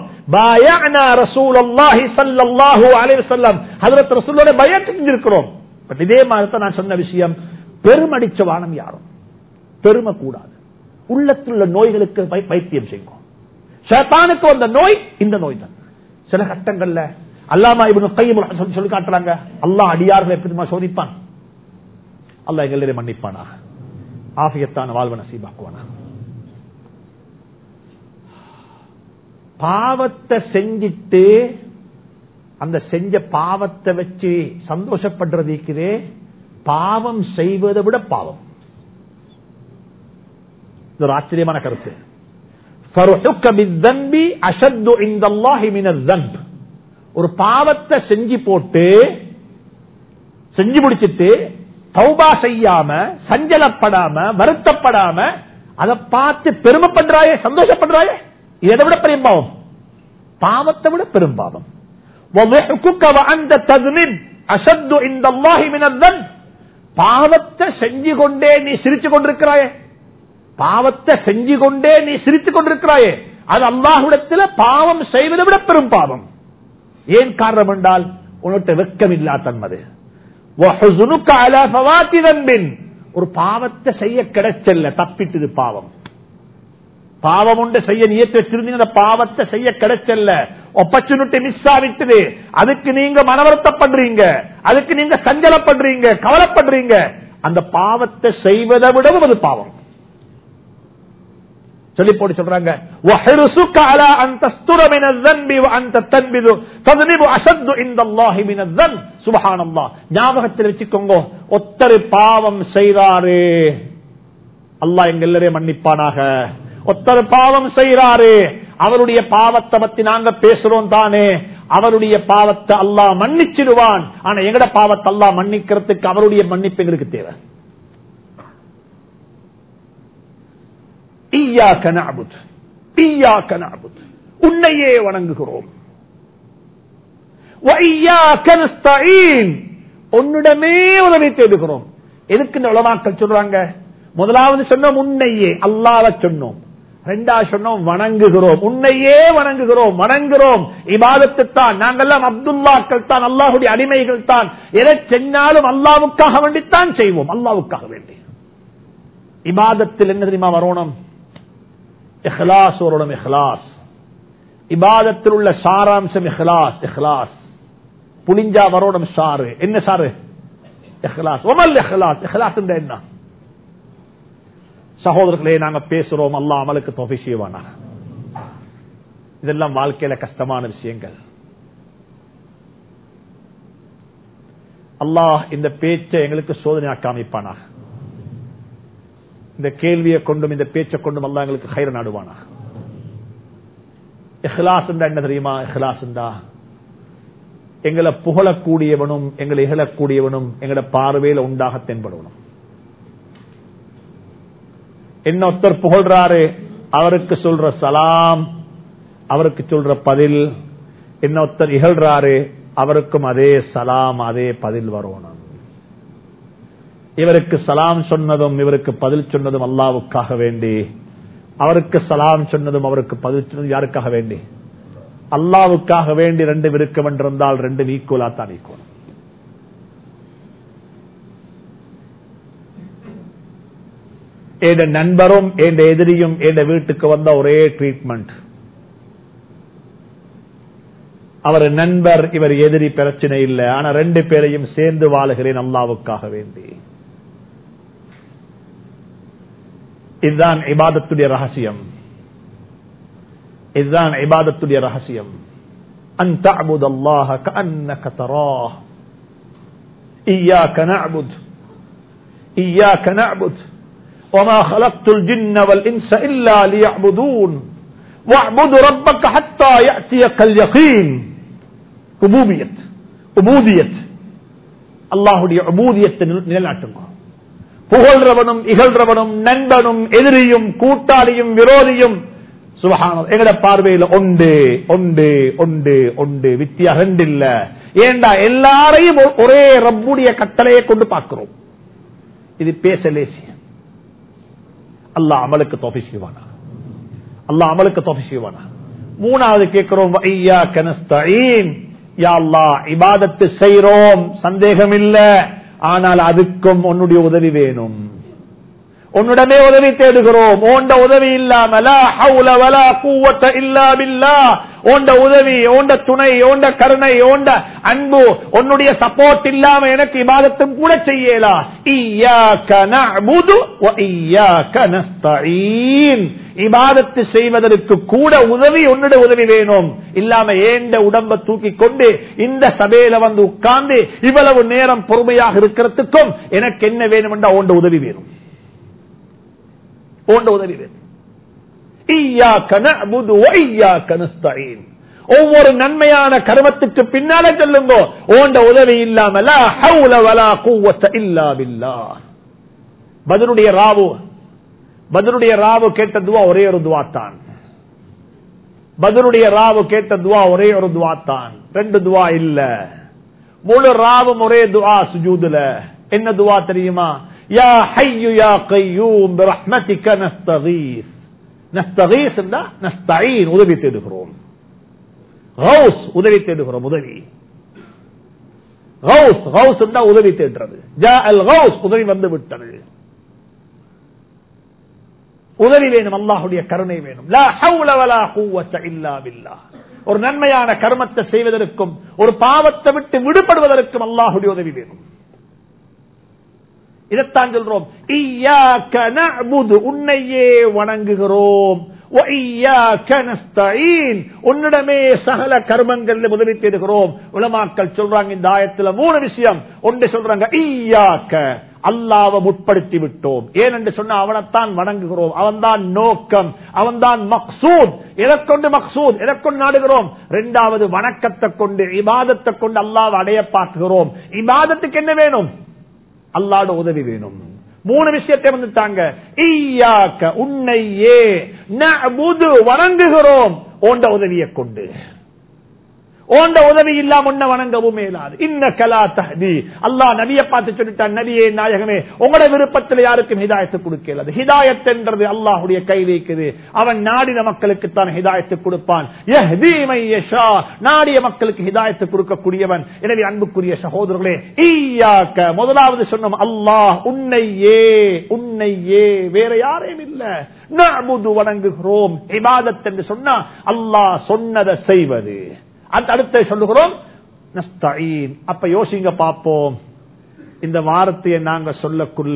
செஞ்சிருக்கிறோம் இதே மாதிரி நான் சொன்ன விஷயம் பெருமடிச்ச வானம் யாரும் பெருமை கூடாது உள்ளத்துள்ள நோய்களுக்கு வைத்தியம் செய்வோம் ஷேத்தானுக்கு வந்த நோய் இந்த நோய் தான் சில கட்டங்கள்ல அல்லாமா இவனு கையும் சொல்லி காட்டுறாங்க அல்லா அடியார்கள் எப்படி சோதிப்பான் அல்லா எங்களுடைய மன்னிப்பானா ஆபியத்தான வாழ்வ நசீபாக்குவானா பாவத்தை செஞ்சிட்டு அந்த செஞ்ச பாவத்தை வச்சு சந்தோஷப்படுறதுக்குதே பாவம் செய்வதை விட பாவம் இது ஒரு ஆச்சரியமான கருத்து ஒரு பாவத்தை செஞ்சு போட்டு செஞ்சு முடிச்சிட்டு தௌபா செய்யாம சஞ்சலப்படாம வருத்தப்படாம அதை பார்த்து பெருமைப்படுறாயே சந்தோஷப்படுறாயே இதை விட பெரிய பாவம் பாவத்தை விட பெரும் பாவம் பாவத்தை செஞ்சு கொண்டே நீ சிரிச்சு கொண்டிருக்கிறாயே பாவத்தை செஞ்சு கொண்டே நீ சிரித்துக் கொண்டிருக்கிறாயே அது அல்லாஹுடத்தில் பாவம் செய்வதை விட பெரும் பாவம் ஏன் காரணம் என்றால் உன்னிட்ட வெக்கம் இல்லா தன்மது ஒரு பாவத்தை செய்ய கிடைச்சல்ல தப்பிட்டது பாவம் பாவம் உண்டு செய்ய நியத்து வச்சிருந்தீங்க பாவத்தை செய்ய கிடைச்சல்ல ஆப்பர்ச்சுனிட்டி மிஸ் ஆகிட்டது அதுக்கு நீங்க மனவருத்தப்படுறீங்க அதுக்கு நீங்க சஞ்சலப்படுறீங்க கவலைப்படுறீங்க அந்த பாவத்தை செய்வதை விடவும் அது பாவம் சொல்லி போட்டு சொல்றாங்க وَحِرْصُكَ عَلَىٰ أَن تَسْتُرَ مِنَ الذَّنْبِ وَأَنْتَ تَنْبِذُ تَذْنِبُ أَشَدُّ عِندَ اللَّهِ مِنَ الذَّنْبِ سبحان الله ஞாபகத்தில் வச்சுக்கோங்க ஒத்தரு பாவம் செய்றாரு அல்லாஹ் எங்க எல்லாரையும் மன்னிப்பானாக ஒத்தரு பாவம் செய்றாரு அவருடைய பாவத்தை பத்தி நாங்க பேசுறோம் தானே அவருடைய பாவத்தை அல்லாஹ் மன்னிச்சிடுவான் ஆனா எங்கட பாவத்தை அல்லாஹ் மன்னிக்கிறதுக்கு அவருடைய மன்னிப்பு எங்களுக்கு தேவை ஈயாக்க நஅபுத் ஈயாக்க நஅபுத் உன்னையே வணங்குகிறோம் وَإِيَّاكَ نَسْتَعِينُ உன்னிடமே உதவி தேடுகிறோம் எதுக்கு இந்த உலமாக்கள் சொல்றாங்க முதலாவது சொன்னோம் உன்னையே அல்லாஹ்வை சொன்னோம் ரெண்டாவது சொன்னோம் வணங்குகிறோம் உன்னையே வணங்குகிறோம் வணங்குகிறோம் இபாதத்து தான் நாங்கெல்லாம் அப்துல்லாக்கள் தான் அல்லாஹுடைய அடிமைகள் தான் எதை செஞ்சாலும் அல்லாவுக்காக வேண்டித்தான் செய்வோம் அல்லாவுக்காக வேண்டி இபாதத்தில் என்ன தெரியுமா வரணும் இஹ்லாஸ் வரணும் இஹ்லாஸ் இபாதத்தில் உள்ள சாராம்சம் இஹ்லாஸ் இஹ்லாஸ் புளிஞ்சா வரணும் சாரு என்ன சாரு இஹ்லாஸ் ஒமல் இஹ்லாஸ் இஹ்லாஸ் என்ன சகோதரர்களே நாங்க பேசுறோம் அல்லா அமலுக்கு தொகை செய்வானா இதெல்லாம் வாழ்க்கையில கஷ்டமான விஷயங்கள் அல்லாஹ் இந்த பேச்சை எங்களுக்கு சோதனையா காமிப்பானா இந்த கேள்வியை கொண்டும் இந்த பேச்சை கொண்டும் அல்லாஹ் எங்களுக்கு கயிறு நாடுவானா இஹ்லாஸ் என்ன தெரியுமா இஹ்லாஸ் எங்களை புகழக்கூடியவனும் எங்களை இகழக்கூடியவனும் எங்களை பார்வையில உண்டாக தென்படணும் என்ன ஒருத்தர் புகழ்றாரு அவருக்கு சொல்ற சலாம் அவருக்கு சொல்ற பதில் என்ன ஒருத்தர் இகழ்றாரு அவருக்கும் அதே சலாம் அதே பதில் வரணும் இவருக்கு சலாம் சொன்னதும் இவருக்கு பதில் சொன்னதும் அல்லாவுக்காக வேண்டி அவருக்கு சலாம் சொன்னதும் அவருக்கு பதில் சொன்னதும் யாருக்காக வேண்டி அல்லாவுக்காக வேண்டி ரெண்டு விருக்கம் என்றிருந்தால் ரெண்டு ஈக்குவலா தான் ஈக்குவல் என் நண்பரும் என் எதிரியும் என் வீட்டுக்கு வந்த ஒரே ட்ரீட்மெண்ட் அவர் நண்பர் இவர் எதிரி பிரச்சனை இல்லை ஆனா ரெண்டு பேரையும் சேர்ந்து வாழுகிறேன் அல்லாவுக்காக வேண்டி இதுதான் இபாதத்துடைய ரகசியம் இதுதான் இபாதத்துடைய ரகசியம் أن تعبد الله كأنك تراه إياك نعبد إياك نعبد وما خلقت الجن والإنس إلا ليعبدون واعبد ربك حتى يأتيك اليقين عبودية عبودية அல்லாஹுடைய அபூதியத்தை நிலைநாட்டுங்க புகழ்றவனும் இகழ்றவனும் நண்பனும் எதிரியும் கூட்டாளியும் விரோதியும் சுபகானம் எங்கட பார்வையில் ஒன்று ஒன்று ஒன்று ஒன்று வித்தியா ரெண்டு இல்ல ஏண்டா எல்லாரையும் ஒரே ரப்புடைய கட்டளையை கொண்டு பார்க்கிறோம் இது பேச லேசியம் அல்லாஹ் அமலுக்கு தொகை செய்வானா அல்லாஹ் அமலுக்கு தொகை செய்வானா மூணாவது கேட்கிறோம் ஐயா கனஸ்தீன் யா அல்லாஹ் இபாதத்து செய்றோம் சந்தேகம் இல்ல ஆனால் அதுக்கும் உன்னுடைய உதவி வேணும் உன்னிடமே உதவி தேடுகிறோம் ஓண்ட உதவி இல்லாம ஓண்ட உதவி ஓண்ட துணை ஓண்ட கருணை ஓண்ட அன்பு உன்னுடைய சப்போர்ட் இல்லாம எனக்கு இபாதத்தும் கூட செய்யலா இபாதத்து செய்வதற்கு கூட உதவி உன்னுடைய உதவி வேணும் இல்லாம ஏண்ட உடம்ப தூக்கி கொண்டு இந்த சபையில வந்து உட்கார்ந்து இவ்வளவு நேரம் பொறுமையாக இருக்கிறதுக்கும் எனக்கு என்ன வேணும் என்றா ஓண்ட உதவி வேணும் போன்ற உதவி வேணும் ஒவ்வொரு நன்மையான கர்மத்துக்கு பின்னால சொல்லுங்க ஓண்ட உதவி இல்லாமல பதிலுடைய ராவு பதிலுடைய ராவு கேட்ட துவா ஒரே ஒரு துவா தான் பதிலுடைய ராவு கேட்ட துவா ஒரே ஒரு துவா தான் ரெண்டு துவா இல்ல முழு ராவும் ஒரே துவா சுஜூதுல என்ன துவா தெரியுமா يا حي يا قيوم برحمتك نستغيث نستغيث نستعين உதவி தேடுகிறோம் கௌஸ் உதவி தேடுகிறோம் உதவி கௌஸ் கௌஸ் உதவி தேடுறது ஜா அல் கௌஸ் உதவி வந்து விட்டது உதவி வேணும் அல்லாஹுடைய கருணை வேணும் லா ஹவுல வலா குவத்த இல்லா பில்லாஹ் ஒரு நன்மையான கர்மத்தை செய்வதற்கும் ஒரு பாவத்தை விட்டு விடுபடுவதற்கும் அல்லாஹுடைய உதவி வேணும் இதைத்தான் சொல்றோம் இய்யாக்க நஅ்புது உன்னையே வணங்குகிறோம் وَإِيَّاكَ نَسْتَعِينُ உன்னிடமே சகல கர்மங்களில் உதவி தேடுகிறோம் உலமாக்கள் சொல்றாங்க இந்த ஆயத்துல மூணு விஷயம் ஒன்று சொல்றாங்க ஈயாக்க அல்லாவை முற்படுத்தி விட்டோம் ஏனென்று சொன்னா அவனைத்தான் வணங்குகிறோம் அவன்தான் நோக்கம் அவன்தான் மக்சூத் எதற்கொண்டு மக்சூத் எதற்கொண்டு நாடுகிறோம் இரண்டாவது வணக்கத்தை கொண்டு இபாதத்தை கொண்டு அல்லாவை அடைய பார்க்கிறோம் இபாதத்துக்கு என்ன வேணும் அல்லாட உதவி வேணும் மூணு விஷயத்தை வந்துட்டாங்க ஈயாக்க உன்னையே நஅ்புது வணங்குகிறோம் ஓண்ட உதவியை கொண்டு ஓண்ட உதவி இல்லாம உன்ன வணங்கவும் மேலாது இன்ன கலா தஹதி அல்லாஹ் நபியை பார்த்து சொல்லிட்டான் நபியே நாயகமே உங்களோட விருப்பத்தில் யாருக்கும் ஹிதாயத்து கொடுக்கல ஹிதாயத் என்றது அல்லாஹுடைய கையில் இருக்குது அவன் நாடின மக்களுக்கு தான் ஹிதாயத்து கொடுப்பான் யஹ்தி மை யஷா நாடிய மக்களுக்கு ஹிதாயத்து கொடுக்கக்கூடியவன் எனவே அன்புக்குரிய சகோதரர்களே ஈயாக்க முதலாவது சொன்னோம் அல்லாஹ் உன்னையே உன்னையே வேற யாரையும் இல்ல நஅ்புது வணங்குகிறோம் இபாதத் என்று சொன்னா அல்லாஹ் சொன்னதை செய்வது அந்த அடுத்த சொல்லுகிறோம் நஸ்தஈன் அப்ப யோசிங்க பார்ப்போம் இந்த வார்த்தையை நாங்க சொல்லக்குள்ள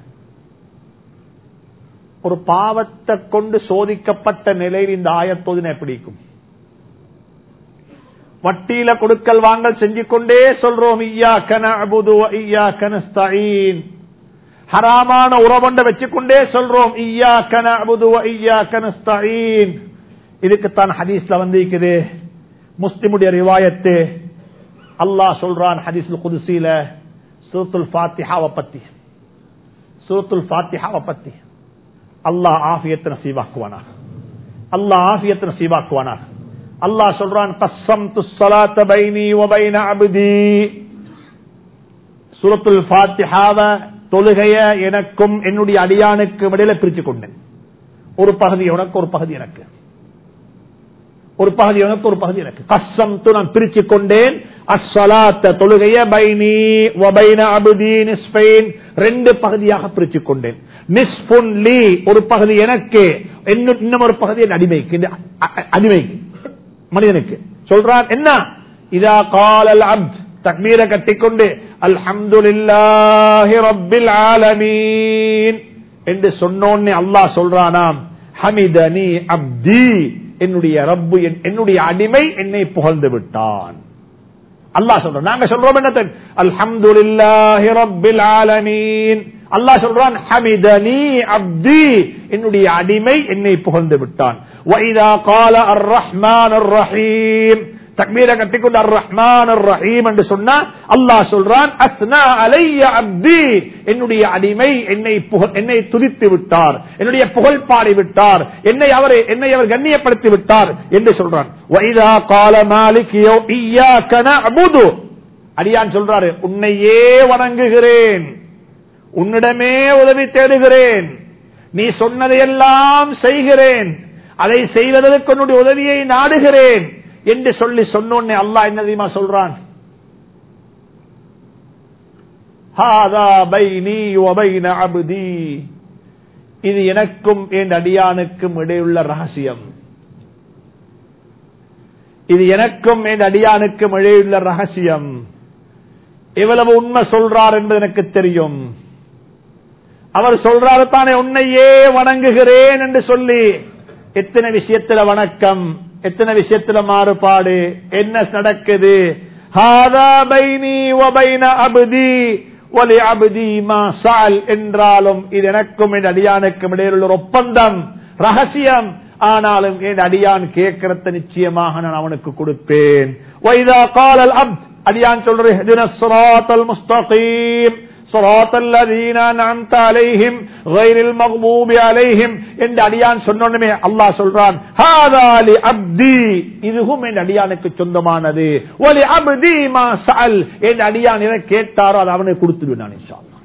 ஒரு பாவத்தை கொண்டு சோதிக்கப்பட்ட நிலையில் இந்த ஆயத்தோதினை பிடிக்கும் வட்டியில கொடுக்கல் வாங்கல் செஞ்சு கொண்டே சொல்றோம் ஐயா கன அபுது ஐயா கனஸ்தீன் ஹராமான உறவண்ட வச்சுக்கொண்டே சொல்றோம் ஐயா கன அபுது ஐயா கனஸ்தீன் இதுக்குத்தான் ஹதீஸ்ல வந்திருக்குது முஸ்லிமுடைய ரிவாயத்து அல்லாஹ் சொல்றான் ஹதீஸ்ல குதிசில சூத்துல் ஃபாத்திஹாவை பத்தி சூத்துல் ஃபாத்திஹாவை பத்தி அல்லாஹ் ஆஃபியத்தை நசீவாக்குவானா அல்லாஹ் ஆஃபியத்தை நசீவாக்குவானா அல்லாஹ் சொல்றான் கஸ்ஸம் துஸ்ஸலாத்த பைனி வபைன அப்தி சூரத்துல் ஃபாத்திஹாவை தொழுகைய எனக்கும் என்னுடைய அடியானுக்கு இடையில பிரிச்சு கொண்டேன் ஒரு பகுதி உனக்கு ஒரு பகுதி எனக்கு ஒரு பகுதி எனக்கு ஒரு பகுதி எனக்கு கஷ்டம் நான் பிரிச்சு கொண்டேன் அஸ்ஸலாத்த தொழுகைய பைனி வபைன அபுதி நிஸ்பெயின் ரெண்டு பகுதியாக பிரிச்சு கொண்டேன் நிஸ்புன் லீ ஒரு பகுதி எனக்கு இன்னும் இன்னும் ஒரு பகுதி என் அடிமைக்கு இந்த அ- அ- அடிமைக்கு மனிதனுக்கு சொல்றான் என்ன இதா காலல் அப்த் தக்மீரை கட்டிக்கொண்டு அல்ஹம்துலில்லாஹி ரப்பில் ஆலமீன் என்று சொன்னோன்னே அல்லாஹ் சொல்றானாம் ஹமிதனி அப்தி என்னுடைய ரப்பு என்- என்னுடைய அடிமை என்னை புகழ்ந்து விட்டான் அல்லாஹ் சொல்றான் நாங்க சொல்றோம் என்ன அல்ஹம்துலில்லாஹி ரப்பில் ஆலமீன் அல்லாஹ் சொல்றான் ஹமிதனி அப்தி என்னுடைய அடிமை என்னை புகழ்ந்து விட்டான் வைதா கால அர் ரஹ்மான் ரஹீம் தக்மீரை கட்டிக்கொண்டு அர் ரஹ்மான் ரஹீம் என்று சொன்னா அல்லாஹ் சொல்றான் அஸ்னா அலைய அப்தி என்னுடைய அடிமை என்னை புகழ் என்னை துதித்து விட்டார் என்னுடைய புகழ் பாடி விட்டார் என்னை அவர் என்னை அவர் கண்ணியப்படுத்தி விட்டார் என்று சொல்றான் வைதா கால மாலிக் இய்யாக்க நஅ்புது அடியான் சொல்றாரு உன்னையே வணங்குகிறேன் உன்னிடமே உதவி தேடுகிறேன் நீ சொன்னதையெல்லாம் செய்கிறேன் அதை செய்வதற்கு உன்னுடைய உதவியை நாடுகிறேன் என்று சொல்லி சொன்னோன்னே அல்லாஹ் என்ன தெரியுமா சொல்றான் ஹாதா பைனி வபைன அப்தி இது எனக்கும் என் அடியானுக்கும் இடையுள்ள ரகசியம் இது எனக்கும் என் அடியானுக்கும் இடையுள்ள ரகசியம் எவ்வளவு உண்மை சொல்றார் என்பது எனக்கு தெரியும் அவர் சொல்றாரு தானே உன்னையே வணங்குகிறேன் என்று சொல்லி எத்தனை விஷயத்துல வணக்கம் எத்தனை விஷயத்துல மாறுபாடு என்ன நடக்குது ஹாதா பைனி வபைன அப்தி ஒலி அபுதி மா சால் என்றாலும் இது எனக்கும் என் அடியானுக்கும் இடையில் உள்ள ஒரு ஒப்பந்தம் ரகசியம் ஆனாலும் என் அடியான் கேட்கிறத நிச்சயமாக நான் அவனுக்கு கொடுப்பேன் வைதா காலல் அப்த் அடியான் சொல்றேன் முஸ்தகீம் صراط الذين أنعمت عليهم غير المغضوب عليهم என்று அடியான் சொன்னோமே அல்லாஹ் சொல்றான் ஹாதா லி அப்தி இதுவும் என் அடியானுக்கு சொந்தமானது ஒலி அப்தி மா சஅல் என் அடியான் எதை கேட்டாரோ அதை அவனுக்கு கொடுத்துடுவேன் நான் இன்ஷா அல்லாஹ்.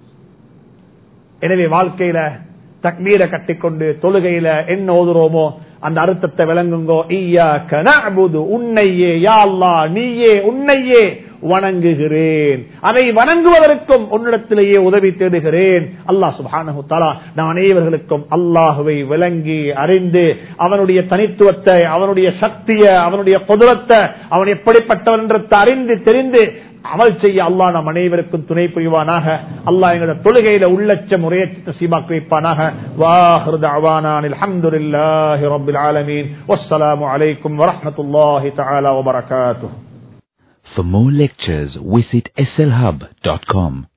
எனவே வாழ்க்கையில தக்மீரை கட்டிக்கொண்டு தொழுகையில என்ன ஓதுறோமோ அந்த அர்த்தத்தை விளங்குங்கோ ஈயாக்க நஅ்புது உன்னையே யா அல்லாஹ் நீயே உன்னையே வணங்குகிறேன் அதை வணங்குவதற்கும் உன்னிடத்திலேயே உதவி தேடுகிறேன் அல்லாஹ் சுப்ஹானஹு தஆலா நம் அனைவர்களுக்கும் அல்லாஹுவை விளங்கி அறிந்து அவனுடைய தனித்துவத்தை அவனுடைய சக்தியை அவனுடைய குதிரத்தை அவன் எப்படிப்பட்டவன் என்றதை அறிந்து தெரிந்து அமல் செய்ய அல்லாஹ் நம் அனைவருக்கும் துணை புரிவானாக அல்லாஹ் எங்களோட தொழுகையில உள்ளச்ச முறையற்ற சீமாக்கு வைப்பானாக வாஹிரு தஅவானான் அல்ஹம்துலில்லாஹி ரப்பில் ஆலமீன் வஸ்ஸலாமு அலைக்கும் வரஹ்மத்துல்லாஹி தஆலா வபரகாத்துஹு For more lectures, visit slhub.com.